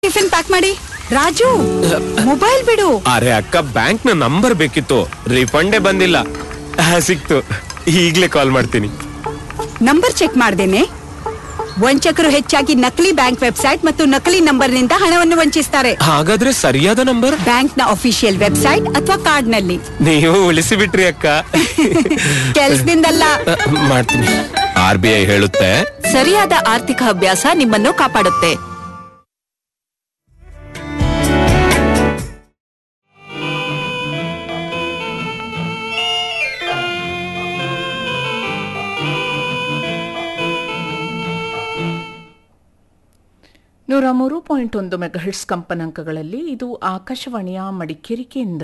Tiffin pack ಮಾಡಿ Raju mobile ಬಿಡು ಅರೆ ಅಕ್ಕ ಬ್ಯಾಂಕ್ ನ ನಂಬರ್ ಬೇಕಿತ್ತು ರಿಫಂಡೇ ಬಂದಿಲ್ಲ ಆ, ಸಿಕ್ತು ಈಗ್ಲೇ ಕಾಲ್ ಮಾಡ್ತೀನಿ ನಂಬರ್ ಚೆಕ್ ಮಾಡ್ದೇನೆ ವಂಚಕರು ಹೆಚ್ಚಾಗಿ ನಕಲಿ ಬ್ಯಾಂಕ್ ವೆಬ್ಸೈಟ್ ಮತ್ತು ನಕಲಿ ನಂಬರ್ನಿಂದ ಹಣವನ್ನು ವಂಚಿಸ್ತಾರೆ ಹಾಗಾದ್ರೆ ಸರಿಯಾದ ನಂಬರ್ ಬ್ಯಾಂಕ್ ನ ಅಫಿಷಿಯಲ್ ವೆಬ್ಸೈಟ್ ಅಥವಾ ಕಾರ್ಡ್ ನಲ್ಲಿ ನೀವು ಉಳಿಸಿ ಬಿಟ್ರಿ ಅಕ್ಕ ಕೆಲ್ಸದಿಂದಲ್ಲ ಆ, ಮಾಡ್ತೀನಿ ಆರ್ ಬಿ ಐ ಹೇಳುತ್ತೆ ಸರಿಯಾದ ಆರ್ಥಿಕ ಅಭ್ಯಾಸ ನಿಮ್ಮನ್ನು ಕಾಪಾಡುತ್ತೆ ನೂರ ಮೂರು ಪಾಯಿಂಟ್ ಒಂದು ಮೆಗಾಹಿಟ್ಸ್ ಕಂಪನಾಂಕಗಳಲ್ಲಿ ಇದು ಆಕಾಶವಾಣಿಯ ಮಡಿಕೇರಿ ಕೇಂದ್ರ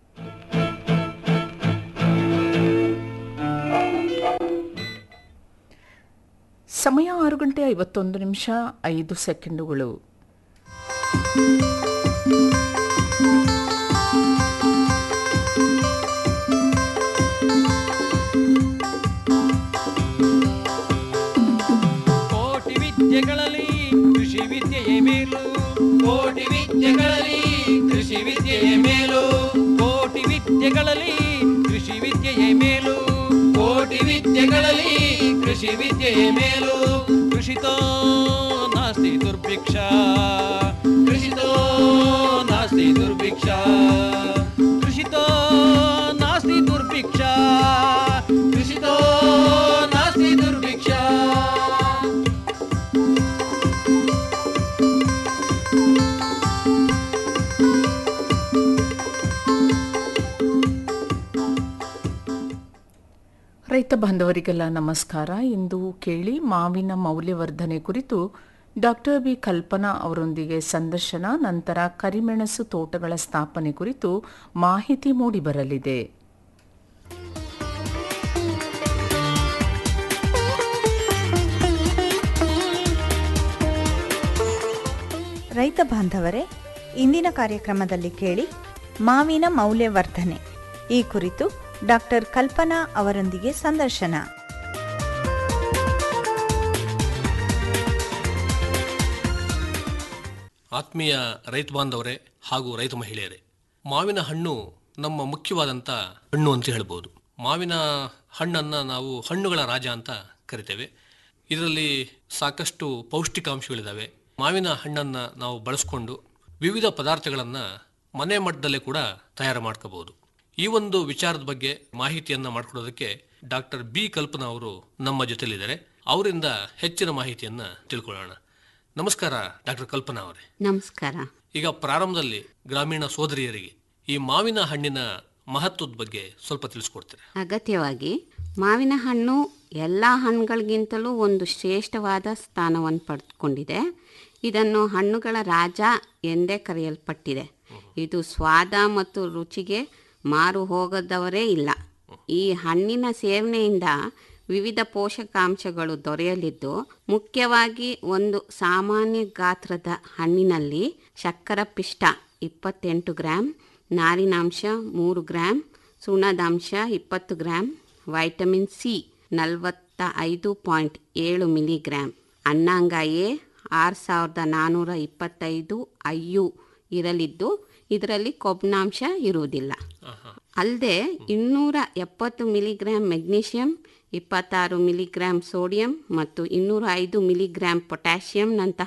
ಸಮಯ ಆರು ಗಂಟೆ ಐವತ್ತೊಂದು ನಿಮಿಷ ಐದು ಸೆಕೆಂಡುಗಳು ಕೋಟಿ ವಿದ್ಯೆಗಳಲ್ಲಿ ಕೃಷಿ ವಿದ್ಯೆಯೇ ಮೇಲು ಕೋಟಿ ವಿದ್ಯೆಗಳಲ್ಲಿ ಕೃಷಿ ವಿದ್ಯೆಯೇ ಮೇಲು ಕೋಟಿ ವಿದ್ಯೆಗಳಲ್ಲಿ ಕೃಷಿ ವಿದ್ಯೆಯೇ ಮೇಲು ಕೋಟಿ ವಿದ್ಯೆಗಳಲ್ಲಿ ಕೃಷಿ ವಿದ್ಯೆಯೇ ಮೇಲು ಕೃಷಿತೋ ನಾಸ್ತಿ ದುರ್ಭಿಕ್ಷ ಕೃಷಿತೋ ನಾಸ್ತಿ ದುರ್ಭಿಕ್ಷ ಕೃಷಿತೋ ನಾಸ್ತಿ ದುರ್ಭಿಕ್ಷ ಕೃಷಿತೋ ನಾಸ್ತಿ ದುರ್ಭಿಕ್ಷ ರೈತ ಬಾಂಧವರಿಗೆಲ್ಲ ನಮಸ್ಕಾರ ಇಂದು ಕೇಳಿ ಮಾವಿನ ಮೌಲ್ಯವರ್ಧನೆ ಕುರಿತು ಡಾಕ್ಟರ್ ಬಿ ಕಲ್ಪನಾ ಅವರೊಂದಿಗೆ ಸಂದರ್ಶನ ನಂತರ ಕರಿಮೆಣಸು ತೋಟಗಳ ಸ್ಥಾಪನೆ ಕುರಿತು ಮಾಹಿತಿ ಮೂಡಿಬರಲಿದೆ ರೈತ ಬಾಂಧವರೇ ಇಂದಿನ ಕಾರ್ಯಕ್ರಮದಲ್ಲಿ ಕೇಳಿ ಮಾವಿನ ಮೌಲ್ಯವರ್ಧನೆ ಈ ಕುರಿತು ಡಾಕ್ಟರ್ ಕಲ್ಪನಾ ಅವರೊಂದಿಗೆ ಸಂದರ್ಶನ ಆತ್ಮೀಯ ರೈತ ಬಾಂಧವರೇ ಹಾಗೂ ರೈತ ಮಹಿಳೆಯರೇ ಮಾವಿನ ಹಣ್ಣು ನಮ್ಮ ಮುಖ್ಯವಾದಂಥ ಹಣ್ಣು ಅಂತ ಹೇಳ್ಬೋದು ಮಾವಿನ ಹಣ್ಣನ್ನು ನಾವು ಹಣ್ಣುಗಳ ರಾಜ ಅಂತ ಕರಿತೇವೆ ಇದರಲ್ಲಿ ಸಾಕಷ್ಟು ಪೌಷ್ಟಿಕಾಂಶಗಳಿದ್ದಾವೆ ಮಾವಿನ ಹಣ್ಣನ್ನು ನಾವು ಬಳಸ್ಕೊಂಡು ವಿವಿಧ ಪದಾರ್ಥಗಳನ್ನು ಮನೆ ಮಟ್ಟದಲ್ಲೇ ಕೂಡ ತಯಾರು ಮಾಡ್ಕೋಬಹುದು ಈ ಒಂದು ವಿಚಾರದ ಬಗ್ಗೆ ಮಾಹಿತಿಯನ್ನು ಮಾಡಿಕೊಡೋದಕ್ಕೆ ಡಾಕ್ಟರ್ ಬಿ ಕಲ್ಪನಾ ಅವರು ನಮ್ಮ ಜೊತೆಲಿದ್ದಾರೆ ಅವರಿಂದ ಹೆಚ್ಚಿನ ಮಾಹಿತಿಯನ್ನು ತಿಳ್ಕೊಳ್ಳೋಣ ನಮಸ್ಕಾರ ಡಾಕ್ಟರ್ ಕಲ್ಪನಾ ಅವರೇ ನಮಸ್ಕಾರ ಈಗ ಪ್ರಾರಂಭದಲ್ಲಿ ಗ್ರಾಮೀಣ ಸೋದರಿಯರಿಗೆ ಈ ಮಾವಿನ ಹಣ್ಣಿನ ಮಹತ್ವದ ಬಗ್ಗೆ ಸ್ವಲ್ಪ ತಿಳಿಸ್ಕೊಡ್ತೀರಾ ಅಗತ್ಯವಾಗಿ ಮಾವಿನ ಹಣ್ಣು ಎಲ್ಲ ಹಣ್ಣುಗಳಿಗಿಂತಲೂ ಒಂದು ಶ್ರೇಷ್ಠವಾದ ಸ್ಥಾನವನ್ನು ಪಡೆದುಕೊಂಡಿದೆ ಇದನ್ನು ಹಣ್ಣುಗಳ ರಾಜ ಎಂದೇ ಕರೆಯಲ್ಪಟ್ಟಿದೆ ಇದು ಸ್ವಾದ ಮತ್ತು ರುಚಿಗೆ ಮಾರು ಹೋಗದವರೇ ಇಲ್ಲ ಈ ಹಣ್ಣಿನ ಸೇವನೆಯಿಂದ ವಿವಿಧ ಪೋಷಕಾಂಶಗಳು ದೊರೆಯಲಿದ್ದು ಮುಖ್ಯವಾಗಿ ಒಂದು ಸಾಮಾನ್ಯ ಗಾತ್ರದ ಹಣ್ಣಿನಲ್ಲಿ ಶರ್ಕರ ಪಿಷ್ಟ ಇಪ್ಪತ್ತೆಂಟು ಗ್ರಾಂ ನಾರಿನಾಂಶ ಮೂರು ಗ್ರಾಂ ಸುಣ್ಣದಾಂಶ ಇಪ್ಪತ್ತು ಗ್ರಾಂ ವೈಟಮಿನ್ ಸಿ ನಲವತ್ತ ಐದು ಪಾಯಿಂಟ್ ಏಳು ಮಿಲಿಗ್ರಾಂ ಅನ್ನಾಂಗ ಎ ಆರು ಸಾವಿರದ ನಾನ್ನೂರ ಇಪ್ಪತ್ತೈದು ಐ ಯು ಇರಲಿದ್ದು ಇದರಲ್ಲಿ ಕೊಬ್ಬಿನಾಂಶ ಇರುವುದಿಲ್ಲ ಅಲ್ಲದೆ ಇನ್ನೂರ ಎಪ್ಪತ್ತು ಮಿಲಿಗ್ರಾಂ ಮೆಗ್ನೀಷಿಯಂ ಇಪ್ಪತ್ತಾರು ಮಿಲಿಗ್ರಾಂ ಸೋಡಿಯಂ ಮತ್ತು ಇನ್ನೂರ ಐದು ಮಿಲಿಗ್ರಾಂ ಪೊಟ್ಯಾಷಿಯಂನಂತಹ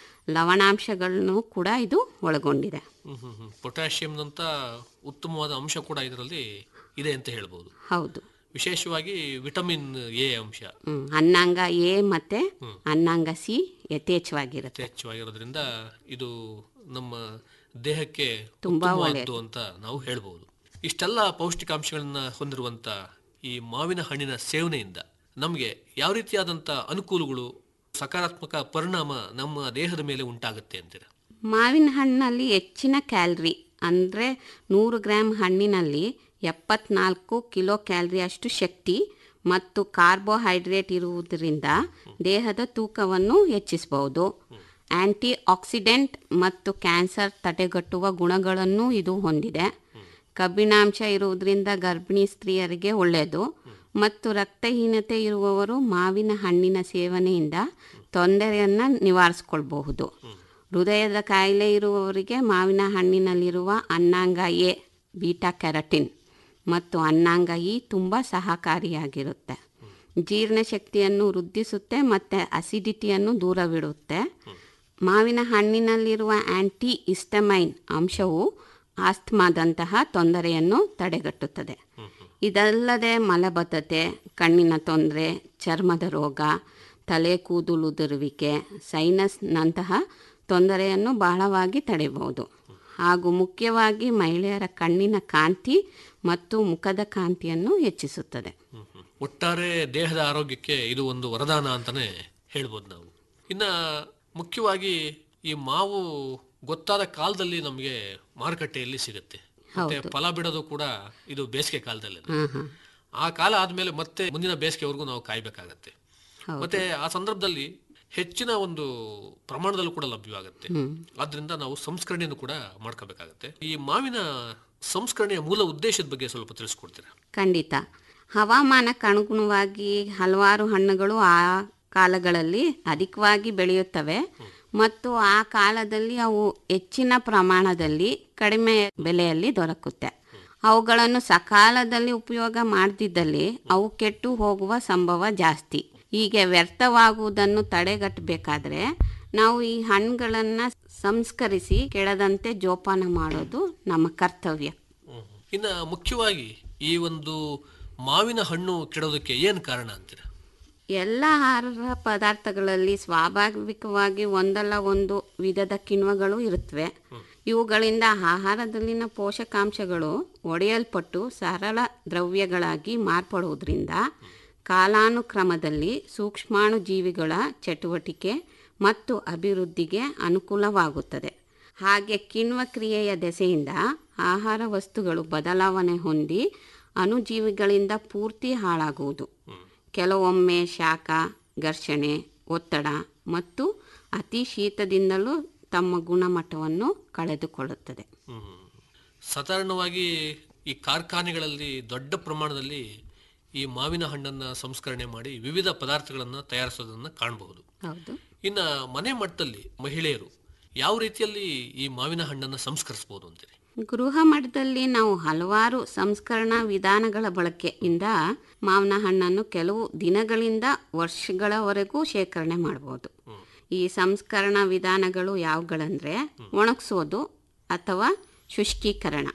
ಲವಣಾಂಶಗಳನ್ನು ಕೂಡ ಇದು ಒಳಗೊಂಡಿದೆ ಪೊಟ್ಯಾಷಿಯಂನಂತ ಉತ್ತಮವಾದ ಅಂಶ ಕೂಡ ಇದರಲ್ಲಿ ಇದೆ ಅಂತ ಹೇಳ್ಬೋದು ಹೌದು ವಿಶೇಷವಾಗಿ ವಿಟಮಿನ್ ಎ ಅಂಶ ಹ್ಮ್. ಅನ್ನಾಂಗ ಎ ಮತ್ತು ಅನ್ನಾಂಗ ಸಿ ಯಥೇಚ್ಛವಾಗಿರುತ್ತೆ ಯಥೇಚ್ಛವಾಗಿರೋದ್ರಿಂದ ಇದು ನಮ್ಮ ದೇಹಕ್ಕೆ ತುಂಬಾ ಉತ್ತಮವಾದ್ದು ಅಂತ ನಾವು ಹೇಳ್ಬೋದು ಇಷ್ಟೆಲ್ಲ ಪೌಷ್ಟಿಕಾಂಶಗಳನ್ನ ಹೊಂದಿರುವಂತ ಈ ಮಾವಿನ ಹಣ್ಣಿನ ಸೇವನೆಯಿಂದ ನಮಗೆ ಯಾವ ರೀತಿಯಾದಂಥ ಅನುಕೂಲಗಳು ಸಕಾರಾತ್ಮಕ ಪರಿಣಾಮ ನಮ್ಮ ದೇಹದ ಮೇಲೆ ಉಂಟಾಗುತ್ತೆ ಅಂತೀರ ಮಾವಿನ ಹಣ್ಣಲ್ಲಿ ಹೆಚ್ಚಿನ ಕ್ಯಾಲ್ರಿ ಅಂದರೆ ನೂರು ಗ್ರಾಂ ಹಣ್ಣಿನಲ್ಲಿ ಎಪ್ಪತ್ನಾಲ್ಕು ಕಿಲೋ ಕ್ಯಾಲ್ರಿಯಷ್ಟು ಶಕ್ತಿ ಮತ್ತು ಕಾರ್ಬೋಹೈಡ್ರೇಟ್ ಇರುವುದರಿಂದ ದೇಹದ ತೂಕವನ್ನು ಹೆಚ್ಚಿಸಬಹುದು ಆಂಟಿ ಆಕ್ಸಿಡೆಂಟ್ ಮತ್ತು ಕ್ಯಾನ್ಸರ್ ತಡೆಗಟ್ಟುವ ಗುಣಗಳನ್ನು ಇದು ಹೊಂದಿದೆ ಕಬ್ಬಿಣಾಂಶ ಇರುವುದರಿಂದ ಗರ್ಭಿಣಿ ಸ್ತ್ರೀಯರಿಗೆ ಒಳ್ಳೆಯದು ಮತ್ತು ರಕ್ತಹೀನತೆ ಇರುವವರು ಮಾವಿನ ಹಣ್ಣಿನ ಸೇವನೆಯಿಂದ ತೊಂದರೆಯನ್ನು ನಿವಾರಿಸ್ಕೊಳ್ಬಹುದು ಹೃದಯದ ಕಾಯಿಲೆ ಇರುವವರಿಗೆ ಮಾವಿನ ಹಣ್ಣಿನಲ್ಲಿರುವ ಅನ್ನಾಂಗ ಎ ಬೀಟಾ ಕ್ಯಾರಟಿನ್ ಮತ್ತು ಅನ್ನಾಂಗ ಇ ತುಂಬ ಸಹಕಾರಿಯಾಗಿರುತ್ತೆ ಜೀರ್ಣಶಕ್ತಿಯನ್ನು ವೃದ್ಧಿಸುತ್ತೆ ಮತ್ತು ಅಸಿಡಿಟಿಯನ್ನು ದೂರವಿಡುತ್ತೆ ಮಾವಿನ ಹಣ್ಣಿನಲ್ಲಿರುವ ಆಂಟಿ ಇಸ್ಟಮೈನ್ ಅಂಶವು ಆಸ್ಥಮಾದಂತಹ ತೊಂದರೆಯನ್ನು ತಡೆಗಟ್ಟುತ್ತದೆ ಇದಲ್ಲದೆ ಮಲಬದ್ಧತೆ ಕಣ್ಣಿನ ತೊಂದರೆ ಚರ್ಮದ ರೋಗ ತಲೆ ಕೂದಲುದುರುವಿಕೆ ಸೈನಸ್ನಂತಹ ತೊಂದರೆಯನ್ನು ಬಹಳವಾಗಿ ತಡೆಯಬಹುದು ಹಾಗೂ ಮುಖ್ಯವಾಗಿ ಮಹಿಳೆಯರ ಕಣ್ಣಿನ ಕಾಂತಿ ಮತ್ತು ಮುಖದ ಕಾಂತಿಯನ್ನು ಹೆಚ್ಚಿಸುತ್ತದೆ ಒಟ್ಟಾರೆ ದೇಹದ ಆರೋಗ್ಯಕ್ಕೆ ಇದು ಒಂದು ವರದಾನ ಅಂತಾನೆ ಹೇಳ್ಬೋದು ನಾವು ಇನ್ನ ಮುಖ್ಯವಾಗಿ ಈ ಮಾವು ಗೊತ್ತಾದ ಕಾಲದಲ್ಲಿ ನಮಗೆ ಮಾರುಕಟ್ಟೆಯಲ್ಲಿ ಸಿಗುತ್ತೆ ಮತ್ತೆ ಫಲ ಬಿಡೋದು ಕೂಡ ಇದು ಬೇಸಿಗೆ ಕಾಲದಲ್ಲಿ ಆ ಕಾಲ ಆದ್ಮೇಲೆ ಮತ್ತೆ ಮುಂದಿನ ಬೇಸಿಗೆವರೆಗೂ ನಾವು ಕಾಯ್ಬೇಕಾಗತ್ತೆ ಮತ್ತೆ ಆ ಸಂದರ್ಭದಲ್ಲಿ ಹೆಚ್ಚಿನ ಒಂದು ಪ್ರಮಾಣದಲ್ಲೂ ಕೂಡ ಲಭ್ಯವಾಗುತ್ತೆ ಆದ್ರಿಂದ ನಾವು ಸಂಸ್ಕರಣೆಯನ್ನು ಕೂಡ ಮಾಡ್ಕೋಬೇಕಾಗತ್ತೆ ಈ ಮಾವಿನ ಸಂಸ್ಕರಣೆಯ ಮೂಲ ಉದ್ದೇಶದ ಬಗ್ಗೆ ಸ್ವಲ್ಪ ತಿಳಿಸ್ಕೊಡ್ತೀರಾ ಖಂಡಿತ ಹವಾಮಾನಕ್ಕೆ ಅನುಗುಣವಾಗಿ ಹಲವಾರು ಹಣ್ಣುಗಳು ಆ ಕಾಲಗಳಲ್ಲಿ ಅಧಿಕವಾಗಿ ಬೆಳೆಯುತ್ತವೆ ಮತ್ತು ಆ ಕಾಲದಲ್ಲಿ ಅವು ಹೆಚ್ಚಿನ ಪ್ರಮಾಣದಲ್ಲಿ ಕಡಿಮೆ ಬೆಲೆಯಲ್ಲಿ ದೊರಕುತ್ತೆ ಅವುಗಳನ್ನು ಸಕಾಲದಲ್ಲಿ ಉಪಯೋಗ ಮಾಡದಿದ್ದಲ್ಲಿ ಅವು ಕೆಟ್ಟು ಹೋಗುವ ಸಂಭವ ಜಾಸ್ತಿ ಹೀಗೆ ವ್ಯರ್ಥವಾಗುವುದನ್ನು ತಡೆಗಟ್ಟಬೇಕಾದ್ರೆ ನಾವು ಈ ಹಣ್ಣುಗಳನ್ನು ಸಂಸ್ಕರಿಸಿ ಕೆಡದಂತೆ ಜೋಪಾನ ಮಾಡೋದು ನಮ್ಮ ಕರ್ತವ್ಯ ಇನ್ನ ಮುಖ್ಯವಾಗಿ ಈ ಒಂದು ಮಾವಿನ ಹಣ್ಣು ಕೆಡೋದಕ್ಕೆ ಏನು ಕಾರಣ ಅಂತೀರಾ ಎಲ್ಲ ಆಹಾರ ಪದಾರ್ಥಗಳಲ್ಲಿ ಸ್ವಾಭಾವಿಕವಾಗಿ ಒಂದಲ್ಲ ಒಂದು ವಿಧದ ಕಿಣ್ವಗಳು ಇರುತ್ತವೆ ಇವುಗಳಿಂದ ಆಹಾರದಲ್ಲಿನ ಪೋಷಕಾಂಶಗಳು ಒಡೆಯಲ್ಪಟ್ಟು ಸರಳ ದ್ರವ್ಯಗಳಾಗಿ ಮಾರ್ಪಡುವುದರಿಂದ ಕಾಲಾನುಕ್ರಮದಲ್ಲಿ ಸೂಕ್ಷ್ಮಾಣು ಜೀವಿಗಳ ಚಟುವಟಿಕೆ ಮತ್ತು ಅಭಿವೃದ್ಧಿಗೆ ಅನುಕೂಲವಾಗುತ್ತದೆ ಹಾಗೆ ಕಿಣ್ವ ಕ್ರಿಯೆಯ ದೆಸೆಯಿಂದ ಆಹಾರ ವಸ್ತುಗಳು ಬದಲಾವಣೆ ಹೊಂದಿ ಅಣುಜೀವಿಗಳಿಂದ ಪೂರ್ತಿ ಹಾಳಾಗುವುದು ಕೆಲವೊಮ್ಮೆ ಶಾಖ ಘರ್ಷಣೆ ಒತ್ತಡ ಮತ್ತು ಅತಿ ಶೀತದಿಂದಲೂ ತಮ್ಮ ಗುಣಮಟ್ಟವನ್ನು ಕಳೆದುಕೊಳ್ಳುತ್ತದೆ ಸಾಧಾರಣವಾಗಿ ಈ ಕಾರ್ಖಾನೆಗಳಲ್ಲಿ ದೊಡ್ಡ ಪ್ರಮಾಣದಲ್ಲಿ ಈ ಮಾವಿನ ಹಣ್ಣನ್ನು ಸಂಸ್ಕರಣೆ ಮಾಡಿ ವಿವಿಧ ಪದಾರ್ಥಗಳನ್ನು ತಯಾರಿಸೋದನ್ನು ಕಾಣಬಹುದು ಹೌದು ಇನ್ನು ಮನೆ ಮಟ್ಟದಲ್ಲಿ ಮಹಿಳೆಯರು ಯಾವ ರೀತಿಯಲ್ಲಿ ಈ ಮಾವಿನ ಹಣ್ಣನ್ನು ಸಂಸ್ಕರಿಸಬಹುದು ಅಂತೀರಿ ಗೃಹ ಮಟ್ಟದಲ್ಲಿ ನಾವು ಹಲವಾರು ಸಂಸ್ಕರಣಾ ವಿಧಾನಗಳ ಬಳಕೆಯಿಂದ ಮಾವಿನ ಹಣ್ಣನ್ನು ಕೆಲವು ದಿನಗಳಿಂದ ವರ್ಷಗಳವರೆಗೂ ಶೇಖರಣೆ ಮಾಡಬಹುದು ಈ ಸಂಸ್ಕರಣಾ ವಿಧಾನಗಳು ಯಾವುಗಳಂದ್ರೆ ಒಣಗಿಸೋದು ಅಥವಾ ಶುಷ್ಕೀಕರಣ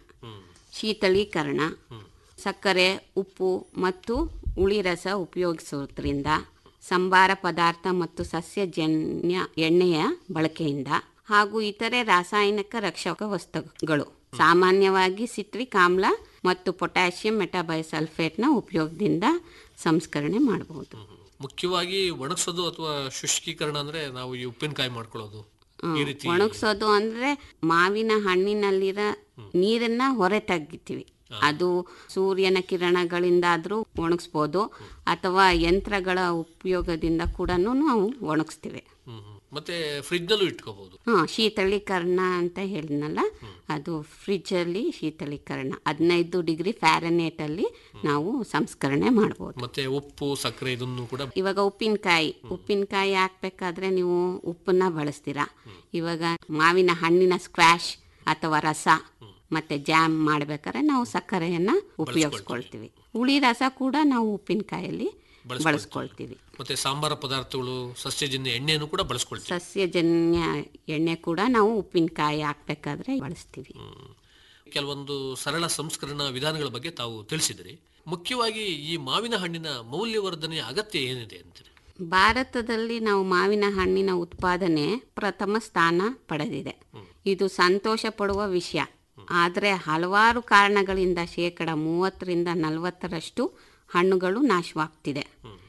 ಶೀತಳೀಕರಣ ಸಕ್ಕರೆ ಉಪ್ಪು ಮತ್ತು ಹುಳಿರಸ ಉಪಯೋಗಿಸೋದ್ರಿಂದ ಸಂಬಾರ ಪದಾರ್ಥ ಮತ್ತು ಸಸ್ಯಜನ್ಯ ಎಣ್ಣೆಯ ಬಳಕೆಯಿಂದ ಹಾಗೂ ಇತರೆ ರಾಸಾಯನಿಕ ರಕ್ಷಕ ವಸ್ತುಗಳು ಸಾಮಾನ್ಯವಾಗಿ ಸಿಟ್ರಿಕ್ ಆಮ್ಲ ಮತ್ತು ಪೊಟ್ಯಾಷಿಯಂ ಮೆಟಾಬೈಸಲ್ಫೇಟ್ನ ಉಪಯೋಗದಿಂದ ಸಂಸ್ಕರಣೆ ಮಾಡಬಹುದು ಮುಖ್ಯವಾಗಿ ಒಣಗಿಸೋದು ಅಥವಾ ಶುಷ್ಕೀಕರಣ ಅಂದ್ರೆ ನಾವು ಈ ಉಪ್ಪಿನಕಾಯಿ ಮಾಡ್ಕೊಳ್ಳೋದು ಈ ರೀತಿ ಒಣಗಿಸೋದು ಅಂದ್ರೆ ಮಾವಿನ ಹಣ್ಣಿನಲ್ಲಿರೋ ನೀರನ್ನ ಹೊರ ತೆಗಿತೀವಿ ಅದು ಸೂರ್ಯನ ಕಿರಣಗಳಿಂದಾದ್ರೂ ಒಣಗಿಸ್ಬೋದು ಅಥವಾ ಯಂತ್ರಗಳ ಉಪಯೋಗದಿಂದ ಕೂಡ ನಾವು ಒಣಗಿಸ್ತೀವಿ ಹ್ಮ್, ಹ್ಮ್. ಮತ್ತೆ ಫ್ರಿಜ್ನಲ್ಲೂ ಇಟ್ಕೋಬಹುದು ಹಾ ಶೀತಳೀಕರಣ ಅಂತ ಹೇಳಿದ್ನಲ್ಲ ಅದು ಫ್ರಿಜ್ ಅಲ್ಲಿ ಶೀತಳೀಕರಣ ಹದಿನೈದು ಡಿಗ್ರಿ ಫ್ಯಾರನೇಟ್ ಅಲ್ಲಿ ನಾವು ಸಂಸ್ಕರಣೆ ಮಾಡ್ಬೋದು ಮತ್ತೆ ಉಪ್ಪು ಸಕ್ಕರೆ ಇದನ್ನು ಕೂಡ ಇವಾಗ ಉಪ್ಪಿನಕಾಯಿ ಉಪ್ಪಿನಕಾಯಿ ಹಾಕ್ಬೇಕಾದ್ರೆ ನೀವು ಉಪ್ಪನ್ನ ಬಳಸ್ತೀರಾ ಇವಾಗ ಮಾವಿನ ಹಣ್ಣಿನ ಸ್ಕ್ವಾಶ್ ಅಥವಾ ರಸ ಮತ್ತೆ ಜಾಮ್ ಮಾಡ್ಬೇಕಾದ್ರೆ ನಾವು ಸಕ್ಕರೆಯನ್ನ ಉಪಯೋಗಿಸ್ಕೊಳ್ತೀವಿ ಹುಳಿ ರಸ ಕೂಡ ನಾವು ಉಪ್ಪಿನಕಾಯಲ್ಲಿ ಬಳಸ್ಕೊಳ್ತೀವಿ ಮತ್ತೆ ಸಾಂಬಾರ ಪದಾರ್ಥಗಳು ಸಸ್ಯಜನ್ಯ ಎಣ್ಣೆಯನ್ನು ಕೂಡ ಬಳಸ್ಕೊಳ್ತೀವಿ ಸಸ್ಯಜನ್ಯ ಎಣ್ಣೆ ಕೂಡ ನಾವು ಉಪ್ಪಿನಕಾಯಿ ಹಾಕ್ಬೇಕಾದ್ರೆ ಬಳಸ್ತೀವಿ ಕೆಲವೊಂದು ಸರಳ ಸಂಸ್ಕರಣಾ ವಿಧಾನಗಳ ಬಗ್ಗೆ ತಾವು ತಿಳಿಸಿದ್ರಿ ಮುಖ್ಯವಾಗಿ ಈ ಮಾವಿನ ಹಣ್ಣಿನ ಮೌಲ್ಯವರ್ಧನೆಯ ಅಗತ್ಯ ಏನಿದೆ ಅಂತೀರಿ ಭಾರತದಲ್ಲಿ ನಾವು ಮಾವಿನ ಹಣ್ಣಿನ ಉತ್ಪಾದನೆ ಪ್ರಥಮ ಸ್ಥಾನ ಪಡೆದಿದೆ ಇದು ಸಂತೋಷ ಪಡುವ ವಿಷಯ ಆದರೆ ಹಲವಾರು ಕಾರಣಗಳಿಂದ ಶೇಕಡ ಮೂವತ್ತರಿಂದ ನಲವತ್ತರಷ್ಟು ಹಣ್ಣುಗಳು ನಾಶವಾಗ್ತಿದೆ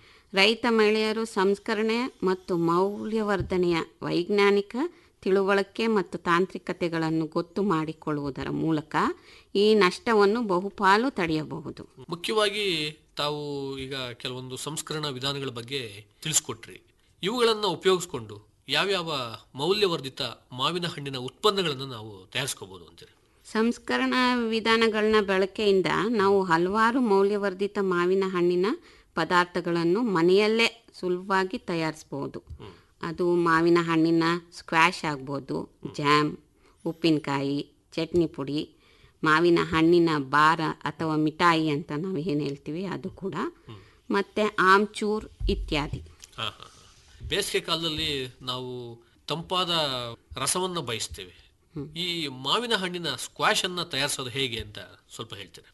ರೈತ ಮಹಿಳೆಯರು ಸಂಸ್ಕರಣೆ ಮತ್ತು ಮೌಲ್ಯವರ್ಧನೆಯ ವೈಜ್ಞಾನಿಕ ತಿಳುವಳಿಕೆ ಮತ್ತು ತಾಂತ್ರಿಕತೆಗಳನ್ನು ಗೊತ್ತು ಮಾಡಿಕೊಳ್ಳುವುದರ ಮೂಲಕ ಈ ನಷ್ಟವನ್ನು ಬಹುಪಾಲು ತಡೆಯಬಹುದು ಮುಖ್ಯವಾಗಿ ತಾವು ಈಗ ಕೆಲವೊಂದು ಸಂಸ್ಕರಣಾ ವಿಧಾನಗಳ ಬಗ್ಗೆ ತಿಳಿಸ್ಕೊಟ್ರಿ ಇವುಗಳನ್ನು ಉಪಯೋಗಿಸ್ಕೊಂಡು ಯಾವ್ಯಾವ ಮೌಲ್ಯವರ್ಧಿತ ಮಾವಿನ ಹಣ್ಣಿನ ಉತ್ಪನ್ನಗಳನ್ನು ನಾವು ತಯಾರಿಸ್ಕೋಬಹುದು ಅಂತೀರಿ ಸಂಸ್ಕರಣಾ ವಿಧಾನಗಳನ್ನ ಬಳಕೆಯಿಂದ ನಾವು ಹಲವಾರು ಮೌಲ್ಯವರ್ಧಿತ ಮಾವಿನ ಹಣ್ಣಿನ ಪದಾರ್ಥಗಳನ್ನು ಮನೆಯಲ್ಲೇ ಸುಲಭವಾಗಿ ತಯಾರಿಸಬಹುದು ಅದು ಮಾವಿನ ಹಣ್ಣಿನ ಸ್ಕ್ವ್ಯಾಶ್ ಆಗ್ಬೋದು ಜಾಮ್ ಉಪ್ಪಿನಕಾಯಿ ಚಟ್ನಿ ಪುಡಿ ಮಾವಿನ ಹಣ್ಣಿನ ಬಾರ ಅಥವಾ ಮಿಠಾಯಿ ಅಂತ ನಾವು ಏನು ಹೇಳ್ತೀವಿ ಅದು ಕೂಡ ಮತ್ತು ಆಮ್ಚೂರ್ ಇತ್ಯಾದಿ ಹಾ, ಹಾ, ಹಾ. ಬೇಸಿಗೆ ಕಾಲದಲ್ಲಿ ನಾವು ತಂಪಾದ ರಸವನ್ನ ಬಯಸ್ತೇವೆ ಈ ಮಾವಿನ ಹಣ್ಣಿನ ಸ್ಕ್ವಾಶ್ ಅನ್ನ ತಯಾರಿಸೋದು ಹೇಗೆ ಅಂತ ಸ್ವಲ್ಪ ಹೇಳ್ತೀರಾ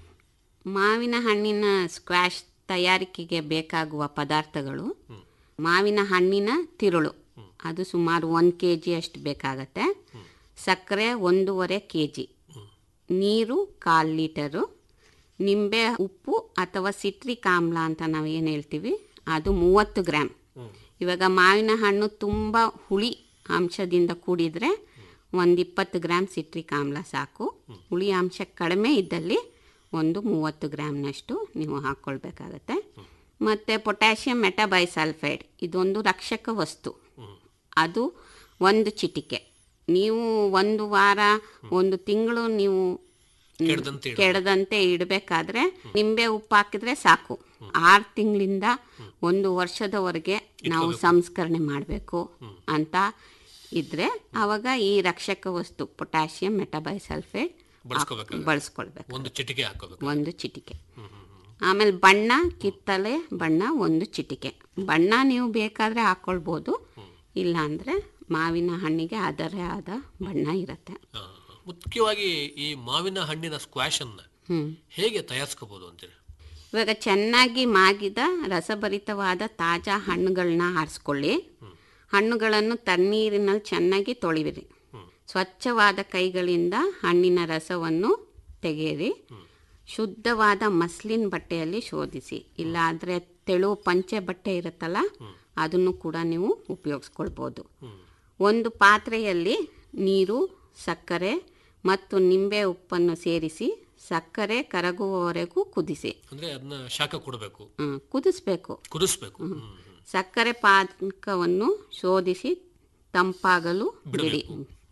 ಮಾವಿನ ಹಣ್ಣಿನ ಸ್ಕ್ವ್ಯಾಶ್ ತಯಾರಿಕೆಗೆ ಬೇಕಾಗುವ ಪದಾರ್ಥಗಳು ಮಾವಿನ ಹಣ್ಣಿನ ತಿರುಳು ಅದು ಸುಮಾರು ಒಂದು ಕೆ ಜಿ ಅಷ್ಟು ಬೇಕಾಗತ್ತೆ ಸಕ್ಕರೆ ಒಂದೂವರೆ ಕೆ ಜಿ ನೀರು ಕಾಲು ಲೀಟರು ನಿಂಬೆ ಉಪ್ಪು ಅಥವಾ ಸಿಟ್ರಿಕ್ ಆಮ್ಲ ಅಂತ ನಾವು ಏನು ಹೇಳ್ತೀವಿ ಅದು ಮೂವತ್ತು ಗ್ರಾಮ್ ಇವಾಗ ಮಾವಿನ ಹಣ್ಣು ತುಂಬ ಹುಳಿ ಅಂಶದಿಂದ ಕೂಡಿದರೆ ಒಂದು ಇಪ್ಪತ್ತು ಗ್ರಾಮ್ ಸಿಟ್ರಿಕ್ ಆಮ್ಲ ಸಾಕು ಹುಳಿ ಅಂಶ ಕಡಿಮೆ ಇದ್ದಲ್ಲಿ ಒಂದು ಮೂವತ್ತು ಗ್ರಾಮ್ನಷ್ಟು ನೀವು ಹಾಕ್ಕೊಳ್ಬೇಕಾಗತ್ತೆ ಮತ್ತು ಪೊಟ್ಯಾಷಿಯಂ ಮೆಟಾಬೈಸಲ್ಫೈಡ್ ಇದೊಂದು ರಕ್ಷಕ ವಸ್ತು ಅದು ಒಂದು ಚಿಟಿಕೆ ನೀವು ಒಂದು ವಾರ ಒಂದು ತಿಂಗಳು ನೀವು ಮ್, ಕೆಡದಂತೆ ಇಡ್ಬೇಕು. ಕೆಡದಂತೆ ಇಡಬೇಕಾದ್ರೆ ನಿಂಬೆ ಉಪ್ಪು ಹಾಕಿದ್ರೆ ಸಾಕು ಆರು ತಿಂಗಳಿಂದ ಒಂದು ವರ್ಷದವರೆಗೆ ನಾವು ಸಂಸ್ಕರಣೆ ಮಾಡಬೇಕು ಅಂತ ಇದ್ರೆ ಆವಾಗ ಈ ರಕ್ಷಕ ವಸ್ತು ಪೊಟ್ಯಾಷಿಯಂ ಮೆಟಾಬೈಸಲ್ಫೇಟ್ ಬಳಸ್ಕೋಬೇಕಾಗುತ್ತೆ. ಬಳಸ್ಕೊಳ್ಬೇಕು ಒಂದು ಚಿಟಿಕೆ ಹಾಕೋಬೇಕು ಒಂದು ಚಿಟಿಕೆ ಆಮೇಲೆ ಬಣ್ಣ ಕಿತ್ತಲೆ ಬಣ್ಣ ಒಂದು ಚಿಟಿಕೆ ಬಣ್ಣ ನೀವು ಬೇಕಾದರೆ ಹಾಕ್ಕೊಳ್ಬೋದು ಇಲ್ಲ ಅಂದರೆ ಮಾವಿನ ಹಣ್ಣಿಗೆ ಅದರೇ ಆದ ಬಣ್ಣ ಇರುತ್ತೆ ಹಾ, ಹಾ. ಮುಖ್ಯವಾಗಿ ಈ ಮಾವಿನ ಹಣ್ಣಿನ ಸ್ಕ್ವಾಶ್ ಅನ್ನ ಹ್ಞೂ ಹೇಗೆ ತಯಾರಿಸ್ಕೋಬಹುದು ಅಂತೀರಿ ಇವಾಗ ಚೆನ್ನಾಗಿ ಮಾಗಿದ ರಸಭರಿತವಾದ ತಾಜಾ ಹಣ್ಣುಗಳನ್ನ ಆರಿಸ್ಕೊಳ್ಳಿ ಹಣ್ಣುಗಳನ್ನು ತಣ್ಣೀರಿನಲ್ಲಿ ಚೆನ್ನಾಗಿ ತೊಳಿವಿರಿ ಸ್ವಚ್ಛವಾದ ಕೈಗಳಿಂದ ಹಣ್ಣಿನ ರಸವನ್ನು ತೆಗೆಯಿರಿ ಶುದ್ಧವಾದ ಮಸ್ಲಿನ್ ಬಟ್ಟೆಯಲ್ಲಿ ಶೋಧಿಸಿ ಇಲ್ಲಾಂದರೆ ತೆಳು ಪಂಚೆ ಬಟ್ಟೆ ಇರುತ್ತಲ್ಲ ಅದನ್ನು ಕೂಡ ನೀವು ಉಪಯೋಗಿಸ್ಕೊಳ್ಬೋದು ಒಂದು ಪಾತ್ರೆಯಲ್ಲಿ ನೀರು ಸಕ್ಕರೆ ಮತ್ತು ನಿಂಬೆ ಉಪ್ಪನ್ನು ಸೇರಿಸಿ ಸಕ್ಕರೆ ಕರಗುವವರೆಗೂ ಕುದಿಸಿ ಅಂದ್ರೆ ಅದನ್ನ ಶಾಖ ಕೊಡಬೇಕು ಹ್ಮ್, ಕುದಿಸ್ಬೇಕು ಕುದಿಸ್ಬೇಕು ಸಕ್ಕರೆ ಪಾಕವನ್ನು ಶೋಧಿಸಿ ತಂಪಾಗಲು ಬಿಡಿ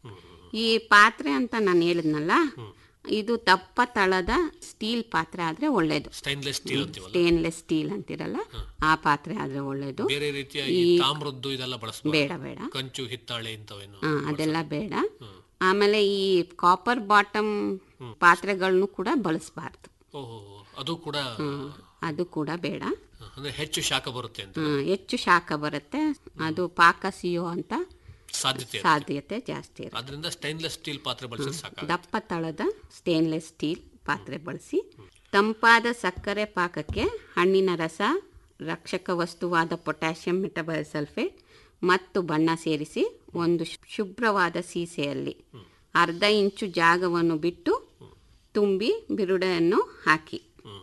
ಈ ಪಾತ್ರೆ ಅಂತ ನಾನು ಹೇಳಿದ್ನಲ್ಲ ಇದು ದಪ್ಪ ತಳದ ಸ್ಟೀಲ್ ಪಾತ್ರೆ ಆದ್ರೆ ಒಳ್ಳೇದು ಸ್ಟೈನ್ಲೆಸ್ ಸ್ಟೀಲ್ ಅಂತೀವಲ್ಲ ಸ್ಟೇನ್ಲೆಸ್ ಸ್ಟೀಲ್ ಅಂತಿರಲ್ಲ ಆ ಪಾತ್ರೆ ಆದ್ರೆ ಒಳ್ಳೇದು ಬೇರೆ ರೀತಿಯ ಈ ತಾಮ್ರದ್ದು ಇದೆಲ್ಲ ಬಳಸಬಹುದು ಬೇಡ ಬೇಡ ಕಂಚು ಹಿತ್ತಾಳೆ ಇಂಥವೇನು ಹಾ ಅದೆಲ್ಲ ಬೇಡ ಆಮೇಲೆ ಈ ಕಾಪರ್ ಬಾಟಮ್ ಪಾತ್ರೆಗಳನ್ನು ಕೂಡ ಬಳಸಬಾರ್ದು ಓಹೋ ಅದು ಕೂಡ ಅದು ಕೂಡ ಬೇಡ ಅಂದ್ರೆ ಹೆಚ್ಚು ಶಾಖ ಬರುತ್ತೆ ಅಂತ ಹ್ಮ್, ಹೆಚ್ಚು ಶಾಖ ಬರುತ್ತೆ ಅದು ಪಾಕ ಸಿಯೋ ಅಂತ ಸಾಧ್ಯತೆ ಇದೆ. ಸಾಧ್ಯತೆ ಜಾಸ್ತಿ ಇರುತ್ತೆ ಅದರಿಂದ ಸ್ಟೈನ್ಲೆಸ್ ಸ್ಟೀಲ್ ಪಾತ್ರೆ ಬಳಸಿದ್ರೆ ಸಾಕ ದಪ್ಪ ತಳದ ಸ್ಟೇನ್ಲೆಸ್ ಸ್ಟೀಲ್ ಪಾತ್ರೆ ಬಳಸಿ ತಂಪಾದ ಸಕ್ಕರೆ ಪಾಕಕ್ಕೆ ಹಣ್ಣಿನ ರಸ ರಕ್ಷಕ ವಸ್ತುವಾದ ಪೊಟ್ಯಾಷಿಯಂ ಮೆಟಬೈಸಲ್ಫೇಟ್ ಮತ್ತು ಬಣ್ಣ ಸೇರಿಸಿ ಒಂದು ಶು- ಶುಭ್ರವಾದ ಸೀಸೆಯಲ್ಲಿ ಅರ್ಧ ಇಂಚು ಜಾಗವನ್ನು ಬಿಟ್ಟು ತುಂಬಿ ಬಿರುಡೆಯನ್ನು ಹಾಕಿ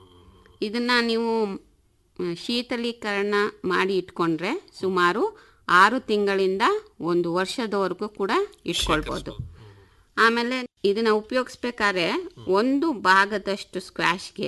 ಇದನ್ನ ನೀವು ಮ್, ಶೀತಲೀಕರಣ ಮಾಡಿ ಇಟ್ಕೊಂಡ್ರೆ ಸುಮಾರು ಆರು ತಿಂಗಳಿಂದ ಒಂದು ವರ್ಷದವರೆಗೂ ಕೂಡ ಇಟ್ಕೊಳ್ಬೋದು ಆಮೇಲೆ ಇದನ್ನ ಉಪಯೋಗಿಸ್ಬೇಕಾದ್ರೆ ಒಂದು ಭಾಗದಷ್ಟು ಸ್ಕ್ವಾಶ್ಗೆ